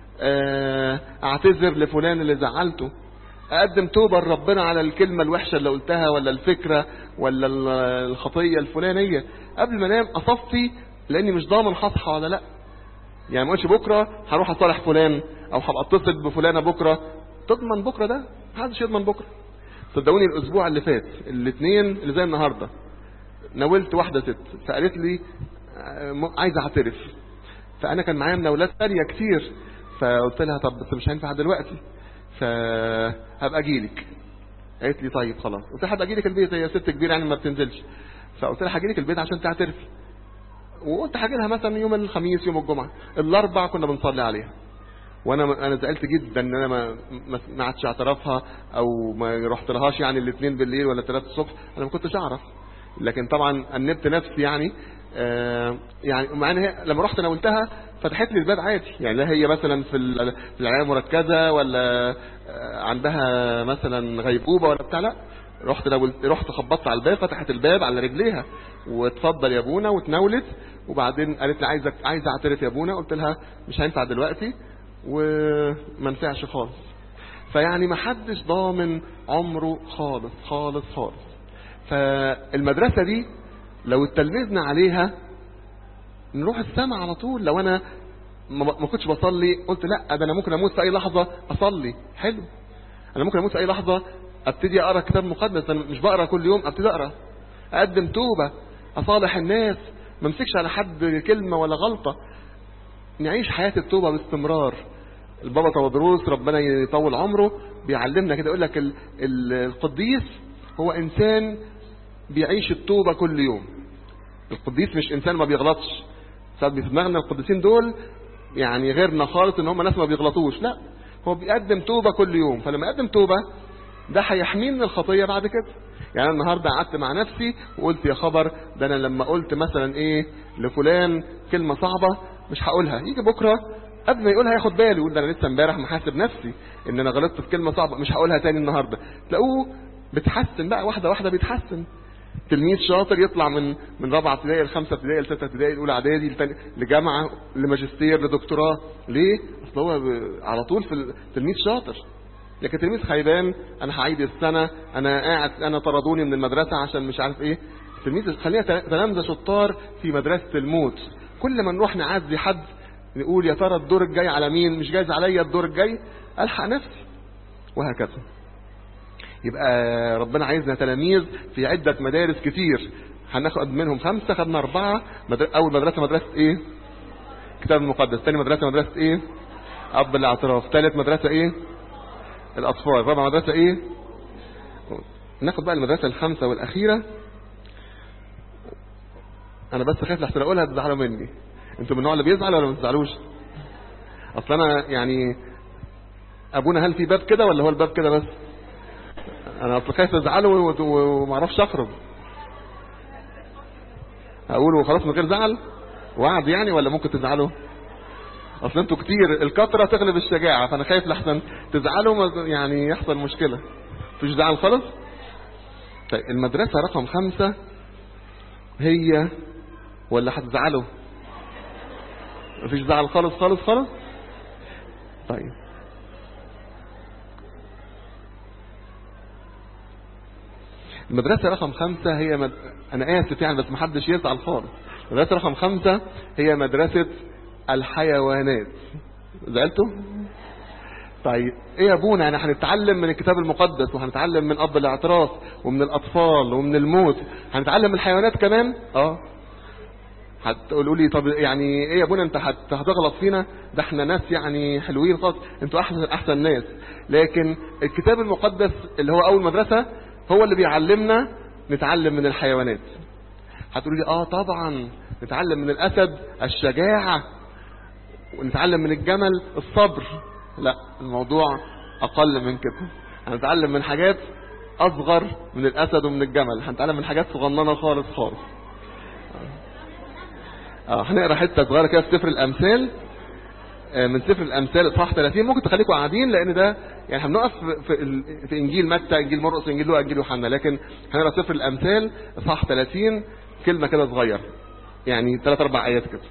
اعتذر لفلان اللي زعلته اقدم توبه لربنا على الكلمه الوحشه اللي قلتها ولا الفكره ولا الخطيه الفلانيه قبل ما انام اصفي لاني مش ضامن هصحى ولا لا يعني ما بكره هروح اصالح فلان او هبقى اتصل بفلانه بكره تضمن بكره ده محدش يضمن بكره صدقوني الاسبوع اللي فات الاثنين اللي زي النهارده ناولت واحده ست فقالت لي عايزه اعترف فانا كان معايا مناولات ثانيه كتير فقلت لها طب بس مش هينفع دلوقتي فهبقى اجي لك قالت لي طيب خلاص قلت لها هبقى اجي لك البيت هي ست كبيره يعني ما بتنزلش فقلت لها هاجي لك البيت عشان تعترفي وقلت هاجي لها مثلا يوم الخميس يوم الجمعه الاربع كنا بنصلي عليها وانا انا زعلت جدا ان انا ما ما عادش اعترافها او ما رحت لهاش يعني الاثنين بالليل ولا الثلاث الصبح انا ما كنتش اعرف لكن طبعا انبت نفسي يعني آه يعني مع ان هي لما رحت ناولتها فتحت لي الباب عادي يعني لا هي مثلا في في العنايه المركزه ولا آه عندها مثلا غيبوبه ولا بتاع لا رحت ناولت رحت خبطت على الباب فتحت الباب على رجليها واتفضل يا ابونا واتناولت وبعدين قالت لي عايزك عايزه اعترف يا ابونا قلت لها مش هينفع دلوقتي وما نفعش خالص فيعني ما حدش ضامن عمره خالص خالص خالص فالمدرسة دي لو اتلمذنا عليها نروح السماء على طول لو انا ما كنتش بصلي قلت لا ده انا ممكن اموت في اي لحظة اصلي حلو انا ممكن اموت في اي لحظة ابتدي اقرا كتاب مقدس انا مش بقرا كل يوم ابتدي اقرا اقدم توبة اصالح الناس ما امسكش على حد كلمة ولا غلطة نعيش حياة التوبة باستمرار البابا تودروس ربنا يطول عمره بيعلمنا كده يقول لك ال ال القديس هو انسان بيعيش التوبة كل يوم القديس مش انسان ما بيغلطش ساعات في دماغنا القديسين دول يعني غيرنا خالص ان هم ناس ما بيغلطوش لا هو بيقدم توبة كل يوم فلما يقدم توبة ده هيحميه من الخطية بعد كده يعني أنا النهاردة قعدت مع نفسي وقلت يا خبر ده انا لما قلت مثلا ايه لفلان كلمة صعبة مش هقولها يجي بكرة قبل ما يقولها ياخد باله يقول ده انا لسه امبارح محاسب نفسي ان انا غلطت في كلمة صعبة مش هقولها تاني النهاردة تلاقوه بتحسن بقى واحدة واحدة بيتحسن تلميذ شاطر يطلع من من رابعه ابتدائي لخمسه ابتدائي لسته ابتدائي لاولى اعدادي لجامعه لماجستير لدكتوراه ليه؟ اصل هو على طول في تلميذ شاطر لكن تلميذ خيبان انا هعيد السنه انا قاعد انا طردوني من المدرسه عشان مش عارف ايه تلميذ خلينا تلامذه شطار في مدرسه الموت كل ما نروح نعزي حد نقول يا ترى الدور الجاي على مين مش جايز عليا الدور الجاي الحق نفسي وهكذا يبقى ربنا عايزنا تلاميذ في عدة مدارس كتير هناخد منهم خمسة خدنا أربعة مدر... أول مدرسة مدرسة إيه؟ كتاب المقدس ثاني مدرسة مدرسة إيه؟ أب الاعتراف ثالث مدرسة إيه؟ الأطفال رابع مدرسة إيه؟ ناخد بقى المدرسة الخامسة والأخيرة أنا بس خايف لحسن أقولها تزعلوا مني أنتوا من النوع اللي بيزعل ولا ما بتزعلوش؟ أصل أنا يعني أبونا هل في باب كده ولا هو الباب كده بس؟ انا اصل خايف ازعله وما اعرفش اخرج اقوله خلاص من غير زعل وعد يعني ولا ممكن تزعلوا اصل انتوا كتير الكثره تغلب الشجاعه فانا خايف لحسن تزعلوا يعني يحصل مشكله مفيش زعل خالص طيب المدرسة رقم خمسة هي ولا هتزعلوا مفيش زعل خالص خالص خالص طيب المدرسة رقم خمسة هي مد... أنا آسف يعني بس محدش يزعل خالص المدرسة رقم خمسة هي مدرسة الحيوانات زعلتوا؟ طيب ايه يا ابونا يعني هنتعلم من الكتاب المقدس وهنتعلم من اب الاعتراف ومن الاطفال ومن الموت هنتعلم من الحيوانات كمان اه هتقولوا لي طب يعني ايه يا ابونا انت هت- هتغلط فينا ده احنا ناس يعني حلوين خالص انتوا احسن احسن ناس لكن الكتاب المقدس اللي هو اول مدرسة هو اللي بيعلمنا نتعلم من الحيوانات هتقولوا لي اه طبعا نتعلم من الاسد الشجاعة ونتعلم من الجمل الصبر لا الموضوع اقل من كده هنتعلم من حاجات اصغر من الاسد ومن الجمل هنتعلم من حاجات صغننه خالص خالص اه هنقرا حته صغيره كده في سفر الامثال آه، من سفر الامثال اصحاح 30 ممكن تخليكم قاعدين لان ده يعني هنقف في- في ال- في انجيل متى انجيل مرقس انجيل لوقا انجيل يوحنا لكن هنقرا سفر الامثال اصحاح 30 كلمه كده صغيره يعني ثلاث اربع ايات كده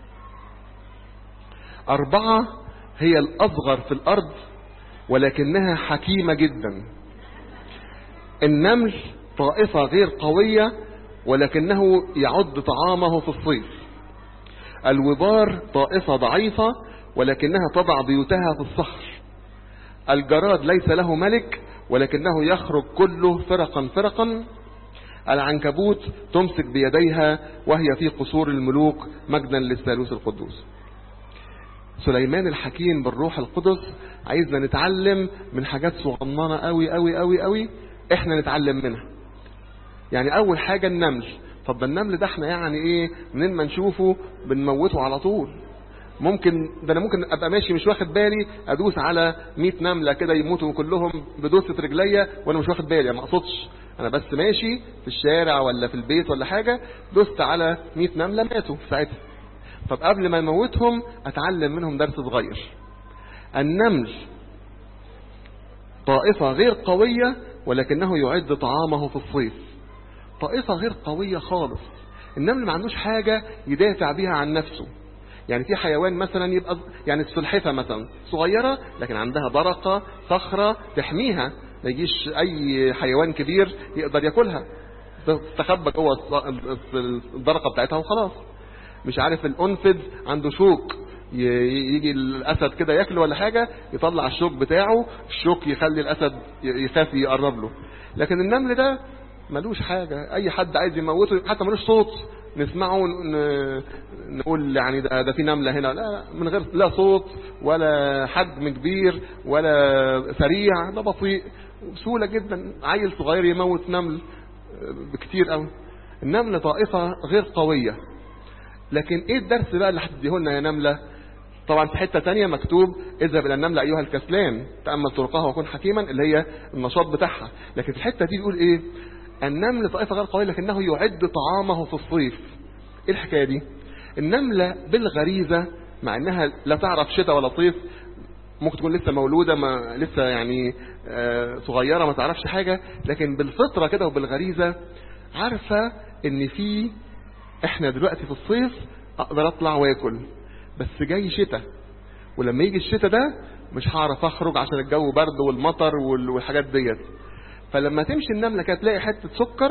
أربعة هي الأصغر في الأرض ولكنها حكيمة جدا النمل طائفة غير قوية ولكنه يعد طعامه في الصيف الوبار طائفة ضعيفة ولكنها تضع بيوتها في الصخر الجراد ليس له ملك ولكنه يخرج كله فرقا فرقا العنكبوت تمسك بيديها وهي في قصور الملوك مجدا للثالوث القدوس سليمان الحكيم بالروح القدس عايزنا نتعلم من حاجات صغننه قوي قوي قوي قوي احنا نتعلم منها يعني اول حاجه النمل طب ده النمل ده احنا يعني ايه منين ما نشوفه بنموته على طول ممكن ده انا ممكن ابقى ماشي مش واخد بالي ادوس على 100 نمله كده يموتوا كلهم بدوسه رجليا وانا مش واخد بالي ما اقصدش انا بس ماشي في الشارع ولا في البيت ولا حاجه دوست على 100 نمله ماتوا في ساعتها طب قبل ما نموتهم اتعلم منهم درس صغير النمل طائفة غير قوية ولكنه يعد طعامه في الصيف طائفة غير قوية خالص النمل ما عندوش حاجة يدافع بيها عن نفسه يعني في حيوان مثلا يبقى يعني السلحفة مثلا صغيرة لكن عندها برقة صخرة تحميها ما يجيش أي حيوان كبير يقدر ياكلها تستخبى جوه البرقة بتاعتها وخلاص مش عارف الأنفذ عنده شوك يجي الأسد كده ياكله ولا حاجة يطلع الشوك بتاعه الشوك يخلي الأسد يخاف يقرب له لكن النمل ده ملوش حاجة أي حد عايز يموته حتى ملوش صوت نسمعه نقول يعني ده, ده في نملة هنا لا من غير لا صوت ولا حجم كبير ولا سريع ده بطيء بسهولة جدا عيل صغير يموت نمل بكتير قوي النملة طائفة غير قوية لكن ايه الدرس بقى اللي هتديه لنا يا نملة طبعا في حتة تانية مكتوب اذهب الى النملة ايها الكسلان تأمل طرقها وكن حكيما اللي هي النشاط بتاعها لكن في الحتة دي بيقول ايه النمل طائفة غير قوية لكنه يعد طعامه في الصيف ايه الحكاية دي النملة بالغريزة مع انها لا تعرف شتاء ولا صيف ممكن تكون لسه مولودة ما لسه يعني آه صغيرة ما تعرفش حاجة لكن بالفطرة كده وبالغريزة عارفة ان في احنا دلوقتي في الصيف اقدر اطلع واكل بس جاي شتاء ولما يجي الشتاء ده مش هعرف اخرج عشان الجو برد والمطر والحاجات ديت فلما تمشي النملة كده تلاقي حتة سكر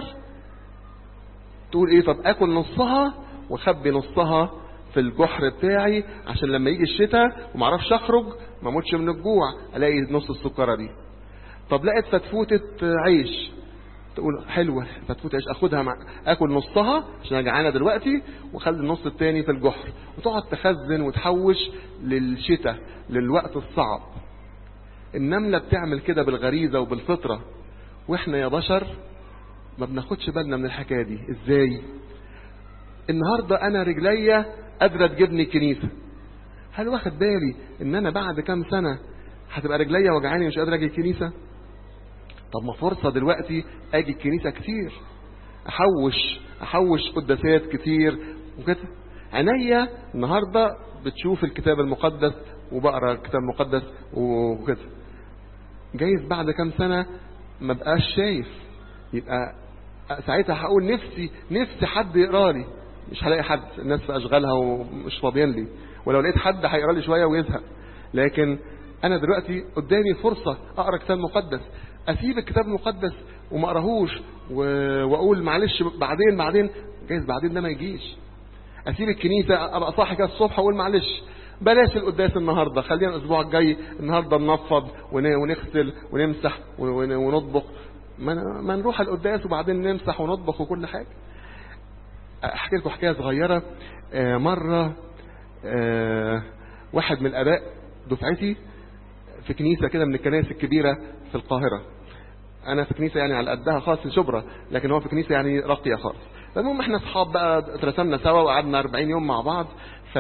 تقول ايه طب اكل نصها واخبي نصها في الجحر بتاعي عشان لما يجي الشتاء ومعرفش اخرج ما اموتش من الجوع الاقي نص السكرة دي طب لقيت فتفوتة عيش تقول حلوة فتفوت عيش اخدها مع اكل نصها عشان انا جعانه دلوقتي واخلي النص التاني في الجحر وتقعد تخزن وتحوش للشتاء للوقت الصعب النملة بتعمل كده بالغريزة وبالفطرة واحنا يا بشر ما بناخدش بالنا من الحكاية دي ازاي النهاردة انا رجليا قادرة تجيبني الكنيسة هل واخد بالي ان انا بعد كام سنة هتبقى رجليا وجعاني مش قادر اجي الكنيسة طب ما فرصة دلوقتي اجي الكنيسة كتير احوش احوش قداسات كتير وكده عينيا النهاردة بتشوف الكتاب المقدس وبقرا الكتاب المقدس وكده جايز بعد كام سنة ما بقاش شايف يبقى ساعتها هقول نفسي نفسي حد يقرا لي مش هلاقي حد الناس في اشغالها ومش فاضيين لي ولو لقيت حد هيقرا لي شويه ويزهق لكن انا دلوقتي قدامي فرصه اقرا كتاب مقدس اسيب الكتاب المقدس وما اقراهوش و... واقول معلش بعدين بعدين جايز بعدين ده ما يجيش اسيب الكنيسه ابقى صاحي كده الصبح واقول معلش بلاش القداس النهارده خلينا الاسبوع الجاي النهارده ننفض ون- ونغسل ونمسح ون- ونطبخ ما ما نروح القداس وبعدين نمسح ونطبخ وكل حاجه احكي لكم حكايه صغيره آه، مره آه، واحد من الاباء دفعتي في كنيسه كده من الكنائس الكبيره في القاهره انا في كنيسه يعني على قدها خالص في شبرا لكن هو في كنيسه يعني راقيه خالص فالمهم احنا اصحاب بقى اترسمنا سوا وقعدنا 40 يوم مع بعض ف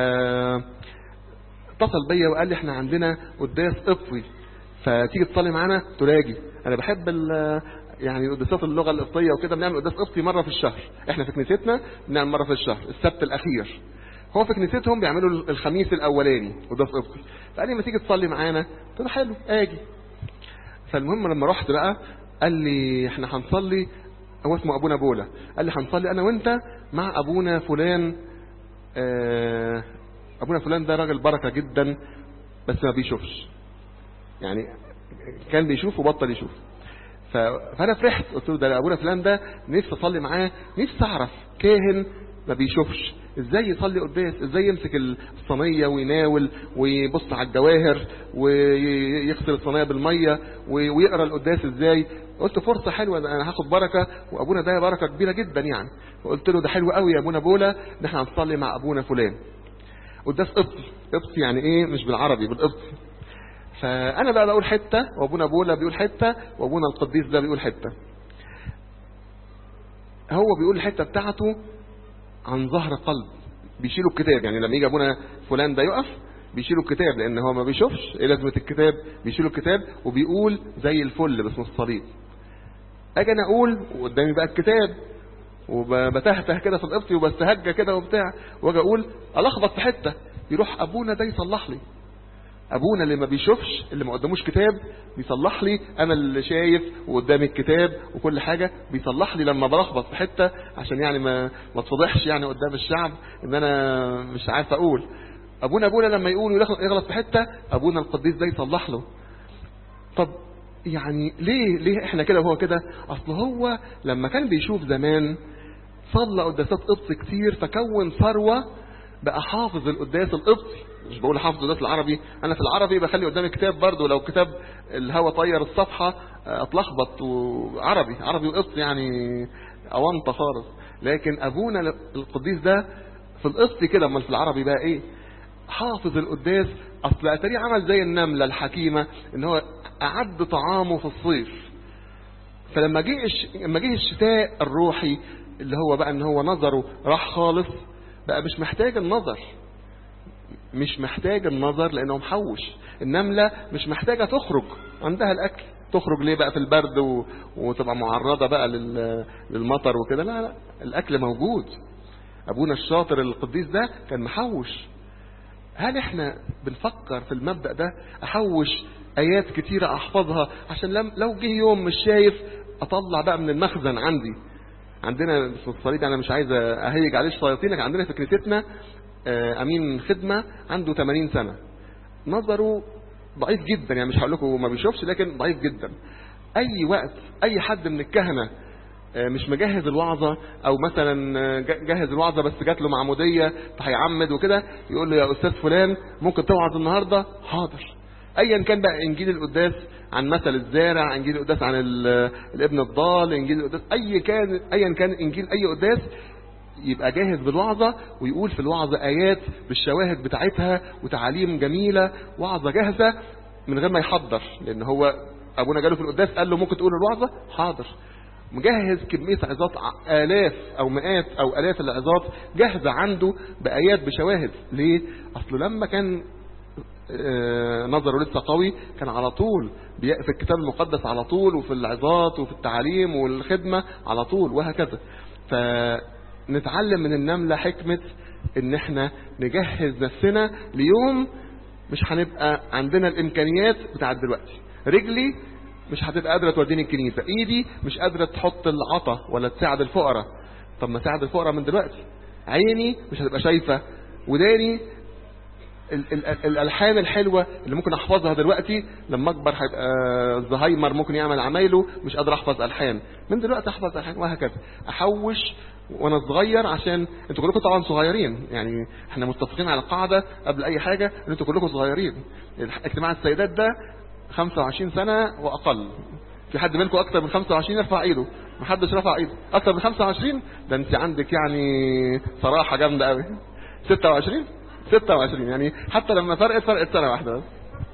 اتصل بيا وقال لي احنا عندنا قداس قبطي فتيجي تصلي معانا تراجي انا بحب ال- يعني قداسات اللغه القبطيه وكده بنعمل قداس قبطي مره في الشهر احنا في كنيستنا بنعمل مره في الشهر السبت الاخير هو في كنيستهم بيعملوا الخميس الاولاني قداس قبطي فقال لي ما تيجي تصلي معانا قلت له حلو اجي فالمهم لما رحت بقى قال لي احنا هنصلي هو اسمه ابونا بولا قال لي هنصلي انا وانت مع ابونا فلان آه، ابونا فلان ده راجل بركه جدا بس ما بيشوفش يعني كان بيشوف وبطل يشوف ف... فانا فرحت قلت له ده ابونا فلان ده نفسي اصلي معاه نفسي اعرف كاهن ما بيشوفش ازاي يصلي قداس ازاي يمسك الصينيه ويناول ويبص على الجواهر ويغسل الصينيه بالميه وي- ويقرا القداس ازاي قلت فرصه حلوه ده انا هاخد بركه وابونا ده بركه كبيره جدا يعني فقلت له ده حلو قوي يا ابونا بولا ان احنا هنصلي مع ابونا فلان قداس قبطي قبطي يعني ايه مش بالعربي بالقبطي فانا بقى بقول حته وابونا بولا بيقول حته وابونا القديس ده بيقول حته هو بيقول الحته بتاعته عن ظهر قلب بيشيلوا الكتاب يعني لما يجي ابونا فلان ده يقف بيشيلوا الكتاب لان هو ما بيشوفش ايه لازمه الكتاب بيشيلوا الكتاب وبيقول زي الفل باسم الصليب اجي انا اقول وقدامي بقى الكتاب وبتهته كده في القبطي وبستهجى كده وبتاع واجي اقول الخبط في حته يروح ابونا ده يصلح لي ابونا اللي ما بيشوفش اللي ما قداموش كتاب بيصلح لي انا اللي شايف وقدامي الكتاب وكل حاجه بيصلح لي لما بلخبط في حته عشان يعني ما ما اتفضحش يعني قدام الشعب ان انا مش عارف اقول ابونا ابونا لما يقول ويغلط يغلط في حته ابونا القديس ده يصلح له طب يعني ليه ليه احنا كده وهو كده اصل هو لما كان بيشوف زمان صلى قداسات قبط كتير فكون ثروه بقى حافظ القداس القبطي مش بقول حافظ القداس العربي انا في العربي بخلي قدامي كتاب برضه لو كتاب الهوا طير الصفحه آه، اتلخبط وعربي عربي وقبطي يعني اونطه خالص لكن ابونا القديس ده في القبطي كده امال في العربي بقى ايه حافظ القداس اصل اتاريه عمل زي النمله الحكيمه ان هو اعد طعامه في الصيف فلما جه الش... لما جه الشتاء الروحي اللي هو بقى ان هو نظره راح خالص بقى مش محتاج النظر مش محتاج النظر لانه محوش النمله مش محتاجه تخرج عندها الاكل تخرج ليه بقى في البرد و... وتبقى معرضه بقى لل... للمطر وكده لا لا الاكل موجود ابونا الشاطر القديس ده كان محوش هل احنا بنفكر في المبدأ ده احوش ايات كتيرة احفظها عشان لم لو جه يوم مش شايف اطلع بقى من المخزن عندي عندنا في الصليب انا مش عايز اهيج عليه الشياطين لكن عندنا في كنيستنا آه، امين خدمة عنده 80 سنة نظره ضعيف جدا يعني مش هقول لكم ما بيشوفش لكن ضعيف جدا اي وقت اي حد من الكهنة آه، مش مجهز الوعظة او مثلا آه، ج- جهز الوعظة بس جات له معمودية فهيعمد وكده يقول له يا استاذ فلان ممكن توعظ النهاردة حاضر ايا كان بقى انجيل القداس عن مثل الزارع انجيل القداس عن ال- الابن الضال انجيل القداس اي كان ايا كان انجيل اي قداس يبقى جاهز بالوعظة ويقول في الوعظة آيات بالشواهد بتاعتها وتعاليم جميلة وعظة جاهزة من غير ما يحضر لأن هو أبونا جاله في القداس قال له ممكن تقول الوعظة حاضر مجهز كمية عظات ع- آلاف أو مئات أو آلاف العظات جاهزة عنده بآيات بشواهد ليه؟ أصله لما كان آه، نظره لسه قوي كان على طول بي- في الكتاب المقدس على طول وفي العظات وفي التعاليم والخدمة على طول وهكذا فنتعلم من النملة حكمة ان احنا نجهز نفسنا ليوم مش هنبقى عندنا الامكانيات بتاعت دلوقتي رجلي مش هتبقى قادره توديني الكنيسه ايدي مش قادره تحط العطا ولا تساعد الفقراء طب ما ساعد الفقراء من دلوقتي عيني مش هتبقى شايفه وداني ال- ال- ال- الالحان الحلوه اللي ممكن احفظها دلوقتي لما اكبر هيبقى الزهايمر ممكن يعمل عمايله مش قادر احفظ الحان من دلوقتي احفظ الحان وهكذا احوش وانا صغير عشان انتوا كلكم طبعا صغيرين يعني احنا متفقين على القاعده قبل اي حاجه ان انتوا كلكم صغيرين اجتماع السيدات ده 25 سنه واقل في حد منكم اكتر من 25 يرفع ايده محدش رفع ايده اكتر من 25 ده انت عندك يعني صراحه جامده قوي 26 26 يعني حتى لما فرقت فرقت سنه واحده بس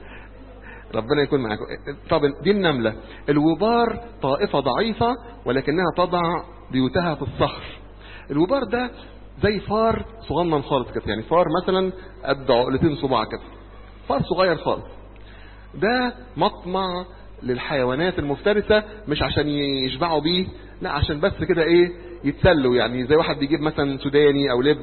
ربنا يكون معاكم طب دي النملة الوبار طائفة ضعيفة ولكنها تضع بيوتها في الصخر الوبار ده زي فار صغنن خالص كده يعني فار مثلا قد عقلتين صباع كده فار صغير خالص ده مطمع للحيوانات المفترسة مش عشان يشبعوا بيه لا عشان بس كده ايه يتسلوا يعني زي واحد بيجيب مثلا سوداني او لب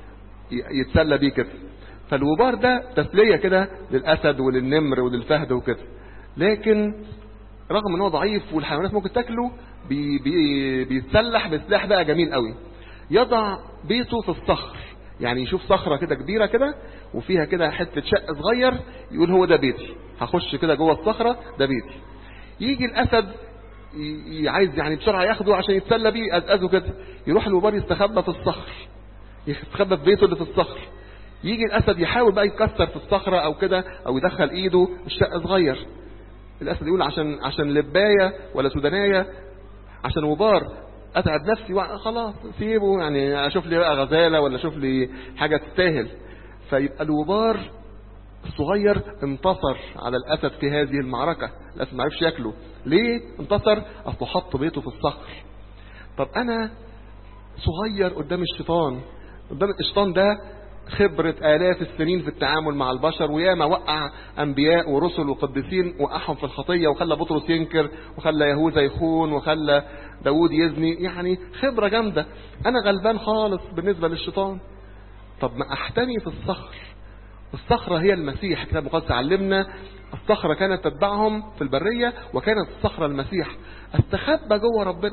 يتسلى بيه كده فالوبار ده تسلية كده للأسد وللنمر وللفهد وكده لكن رغم ان هو ضعيف والحيوانات ممكن تاكله بي بي بيتسلح بسلاح بقى جميل قوي يضع بيته في الصخر يعني يشوف صخرة كده كبيرة كده وفيها كده حتة شق صغير يقول هو ده بيتي هخش كده جوه الصخرة ده بيتي يجي الأسد ي- عايز يعني بسرعة ياخده عشان يتسلى بيه أزأزه كده يروح الوبار يستخبى في الصخر يستخبى في بيته اللي في الصخر يجي الاسد يحاول بقى يكسر في الصخره او كده او يدخل ايده الشق صغير الاسد يقول عشان عشان لبايه ولا سودانيه عشان وبار اتعب نفسي وع- خلاص سيبه يعني اشوف لي بقى غزاله ولا اشوف لي حاجه تستاهل فيبقى الوبار الصغير انتصر على الاسد في هذه المعركه الاسد ما عرفش ياكله ليه انتصر اصله حط بيته في الصخر طب انا صغير قدام الشيطان قدام الشيطان ده خبرة آلاف السنين في التعامل مع البشر وياما وقع أنبياء ورسل وقديسين وقعهم في الخطية وخلى بطرس ينكر وخلى يهوذا يخون وخلى داوود يزني يعني خبرة جامدة أنا غلبان خالص بالنسبة للشيطان طب ما أحتمي في الصخر الصخرة هي المسيح كتاب المقدس علمنا الصخرة كانت تتبعهم في البرية وكانت الصخرة المسيح استخبى جوه ربنا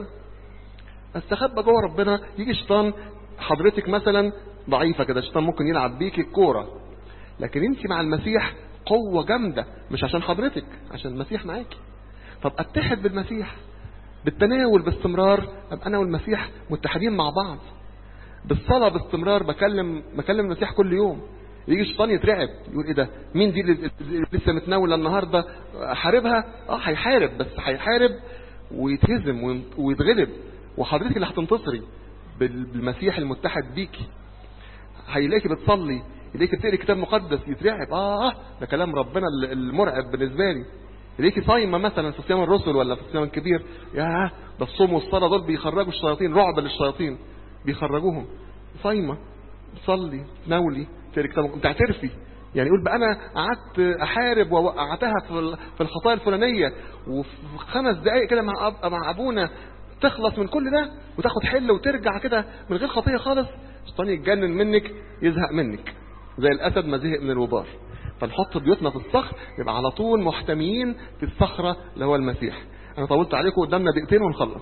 استخبى جوه ربنا يجي الشيطان حضرتك مثلا ضعيفة كده الشيطان ممكن يلعب بيك الكورة لكن انت مع المسيح قوة جامدة مش عشان حضرتك عشان المسيح معاكي طب اتحد بالمسيح بالتناول باستمرار ابقى انا والمسيح متحدين مع بعض بالصلاة باستمرار بكلم بكلم المسيح كل يوم يجي الشيطان يترعب يقول ايه ده مين دي اللي اللي لسه متناوله النهارده حاربها اه هيحارب بس هيحارب ويتهزم ويم- ويتغلب وحضرتك اللي هتنتصري بال- بالمسيح المتحد بيكي هيلاقيكي بتصلي يلاقيكي بتقري كتاب مقدس يترعب اه ده كلام ربنا ال- المرعب بالنسبه لي يلاقيكي صايمه مثلا في صيام الرسل ولا في الصيام الكبير يا ده الصوم والصلاه دول بيخرجوا الشياطين رعب للشياطين بيخرجوهم صايمه تصلي تناولي تقري كتاب انت اعترفي يعني يقول بقى انا قعدت احارب ووقعتها في ال- في الخطايا الفلانيه وفي خمس دقائق كده مع أب... مع ابونا تخلص من كل ده وتاخد حل وترجع كده من غير خطيه خالص الشيطان يتجنن منك يزهق منك زي الاسد ما زهق من الوبار فنحط بيوتنا في الصخر يبقى على طول محتميين في الصخره اللي هو المسيح انا طولت عليكم قدامنا دقيقتين ونخلص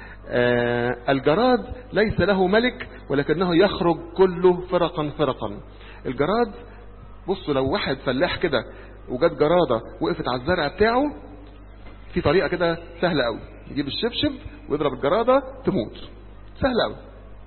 آه الجراد ليس له ملك ولكنه يخرج كله فرقا فرقا الجراد بصوا لو واحد فلاح كده وجت جرادة وقفت على الزرع بتاعه في طريقة كده سهلة قوي يجيب الشبشب ويضرب الجرادة تموت سهلة قوي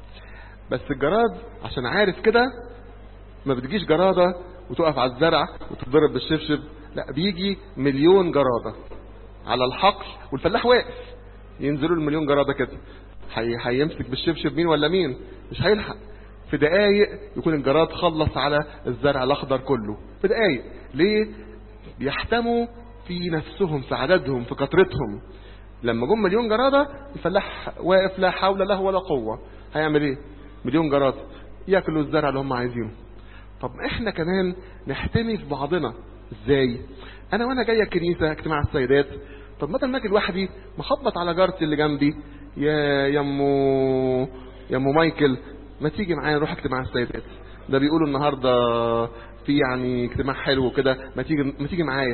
بس الجراد عشان عارف كده ما بتجيش جرادة وتقف على الزرع وتضرب بالشبشب لا بيجي مليون جرادة على الحقل والفلاح واقف ينزلوا المليون جرادة كده هي- هيمسك بالشبشب مين ولا مين مش هيلحق في دقايق يكون الجراد خلص على الزرع الاخضر كله في دقايق ليه بيحتموا في نفسهم في عددهم في كثرتهم لما جم مليون جرادة الفلاح واقف لا حول له ولا قوة هيعمل ايه مليون جرادة ياكلوا الزرع اللي هم عايزينه طب احنا كمان نحتمي في بعضنا ازاي انا وانا جاي الكنيسة اجتماع السيدات طب بدل ما اجي لوحدي مخبط على جارتي اللي جنبي يا يمو يمو مايكل ما تيجي معايا نروح اجتماع السيدات ده بيقولوا النهارده في يعني اجتماع حلو كده ما تيجي ما تيجي معايا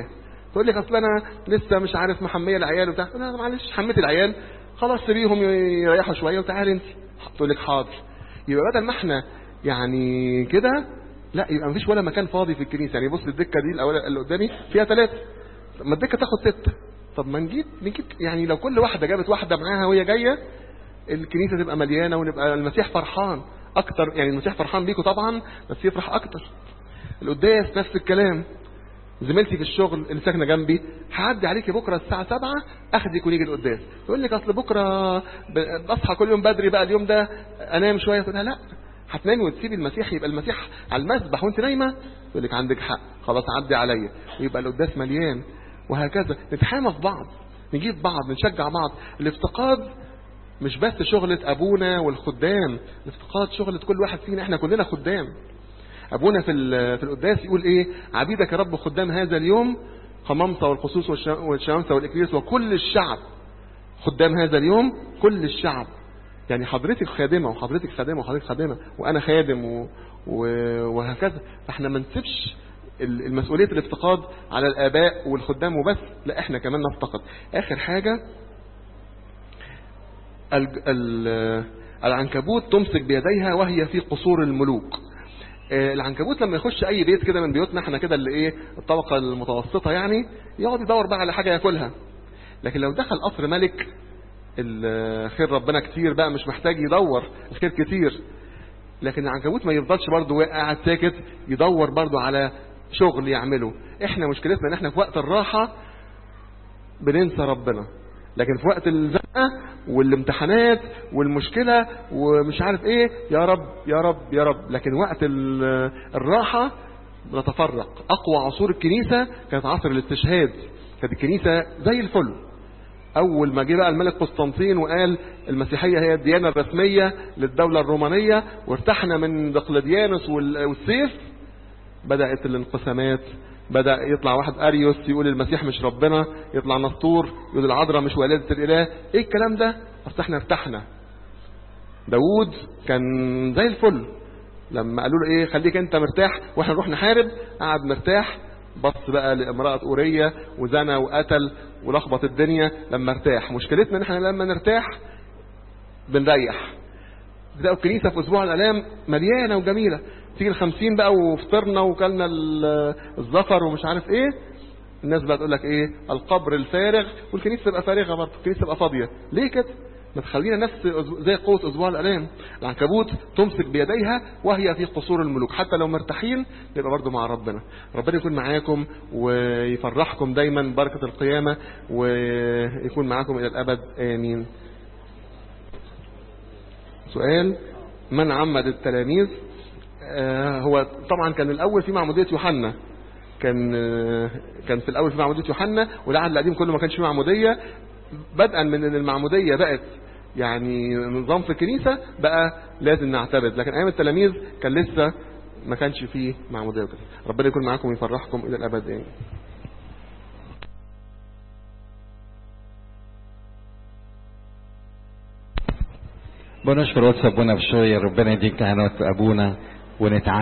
تقول لك اصل انا لسه مش عارف محميه العيال وبتاع انا معلش حميت العيال خلاص سيبيهم يريحوا شويه وتعالي انت تقول لك حاضر يبقى بدل ما احنا يعني كده لا يبقى مفيش ولا مكان فاضي في الكنيسه يعني بص الدكه دي الاول اللي قدامي فيها ثلاثه ما الدكه تاخد سته طب ما نجيب نجيب يعني لو كل واحده جابت واحده معاها وهي جايه الكنيسه تبقى مليانه ونبقى المسيح فرحان اكتر يعني المسيح فرحان بيكم طبعا بس يفرح اكتر القداس نفس الكلام زميلتي في الشغل اللي ساكنه جنبي هعدي عليكي بكره الساعه 7 اخدك ونيجي القداس تقول لك اصل بكره بصحى كل يوم بدري بقى اليوم ده انام شويه تقول لا هتنامي وتسيبي المسيح يبقى المسيح على المسبح وانت نايمه تقول لك عندك حق خلاص عدي عليا ويبقى القداس مليان وهكذا نتحامى في بعض نجيب بعض نشجع بعض الافتقاد مش بس شغلة أبونا والخدام الافتقاد شغلة كل واحد فينا احنا كلنا خدام أبونا في في القداس يقول إيه عبيدك يا رب خدام هذا اليوم خمامسة والخصوص والشمامسة والإكليس وكل الشعب خدام هذا اليوم كل الشعب يعني حضرتك خادمة وحضرتك خادمة وحضرتك خادمة وأنا خادم و... و... وهكذا فاحنا ما نسيبش المسؤولية الافتقاد على الآباء والخدام وبس لا احنا كمان نفتقد آخر حاجة ال... ال... العنكبوت تمسك بيديها وهي في قصور الملوك العنكبوت لما يخش اي بيت كده من بيوتنا احنا كده اللي ايه الطبقة المتوسطة يعني يقعد يدور بقى على حاجة ياكلها لكن لو دخل قصر ملك الخير ربنا كتير بقى مش محتاج يدور الخير كتير لكن العنكبوت ما يفضلش برضه قاعد ساكت يدور برضه على شغل يعمله احنا مشكلتنا ان احنا في وقت الراحة بننسى ربنا لكن في وقت الزنقة والامتحانات والمشكلة ومش عارف ايه يا رب يا رب يا رب لكن وقت الراحة نتفرق اقوى عصور الكنيسة كانت عصر الاستشهاد كانت الكنيسة زي الفل اول ما جه بقى الملك قسطنطين وقال المسيحية هي الديانة الرسمية للدولة الرومانية وارتحنا من دقلديانوس والسيف بدأت الانقسامات بدأ يطلع واحد أريوس يقول المسيح مش ربنا يطلع نسطور يقول العذراء مش والدة الإله إيه الكلام ده أصل احنا ارتحنا داوود كان زي الفل لما قالوا له إيه خليك أنت مرتاح وإحنا نروح نحارب قعد مرتاح بص بقى لامرأة أورية وزنى وقتل ولخبط الدنيا لما ارتاح مشكلتنا ان احنا لما نرتاح بنريح تلاقوا الكنيسة في أسبوع الآلام مليانة وجميلة تيجي الخمسين بقى وفطرنا وكلنا الزفر ومش عارف ايه الناس بقى تقول لك ايه القبر الفارغ والكنيسة تبقى فارغة برضه الكنيسة تبقى فاضية ليه كده ما تخلينا نفس زي قوة أسبوع الآلام العنكبوت تمسك بيديها وهي في قصور الملوك حتى لو مرتاحين نبقى برضه مع ربنا ربنا يكون معاكم ويفرحكم دايما بركة القيامة ويكون معاكم إلى الأبد آمين سؤال من عمد التلاميذ آه هو طبعا كان الأول في معمودية يوحنا كان آه كان في الأول في معمودية يوحنا والعهد القديم كله ما كانش فيه معمودية بدءا من ان المعمودية بقت يعني نظام في الكنيسة بقى لازم نعترض لكن ايام التلاميذ كان لسه ما كانش فيه معمودية وكده ربنا يكون معاكم ويفرحكم الى الابد يعني. بنشكر واتس ابونا بشوية ربنا يديك كهنوت ابونا ونتعلم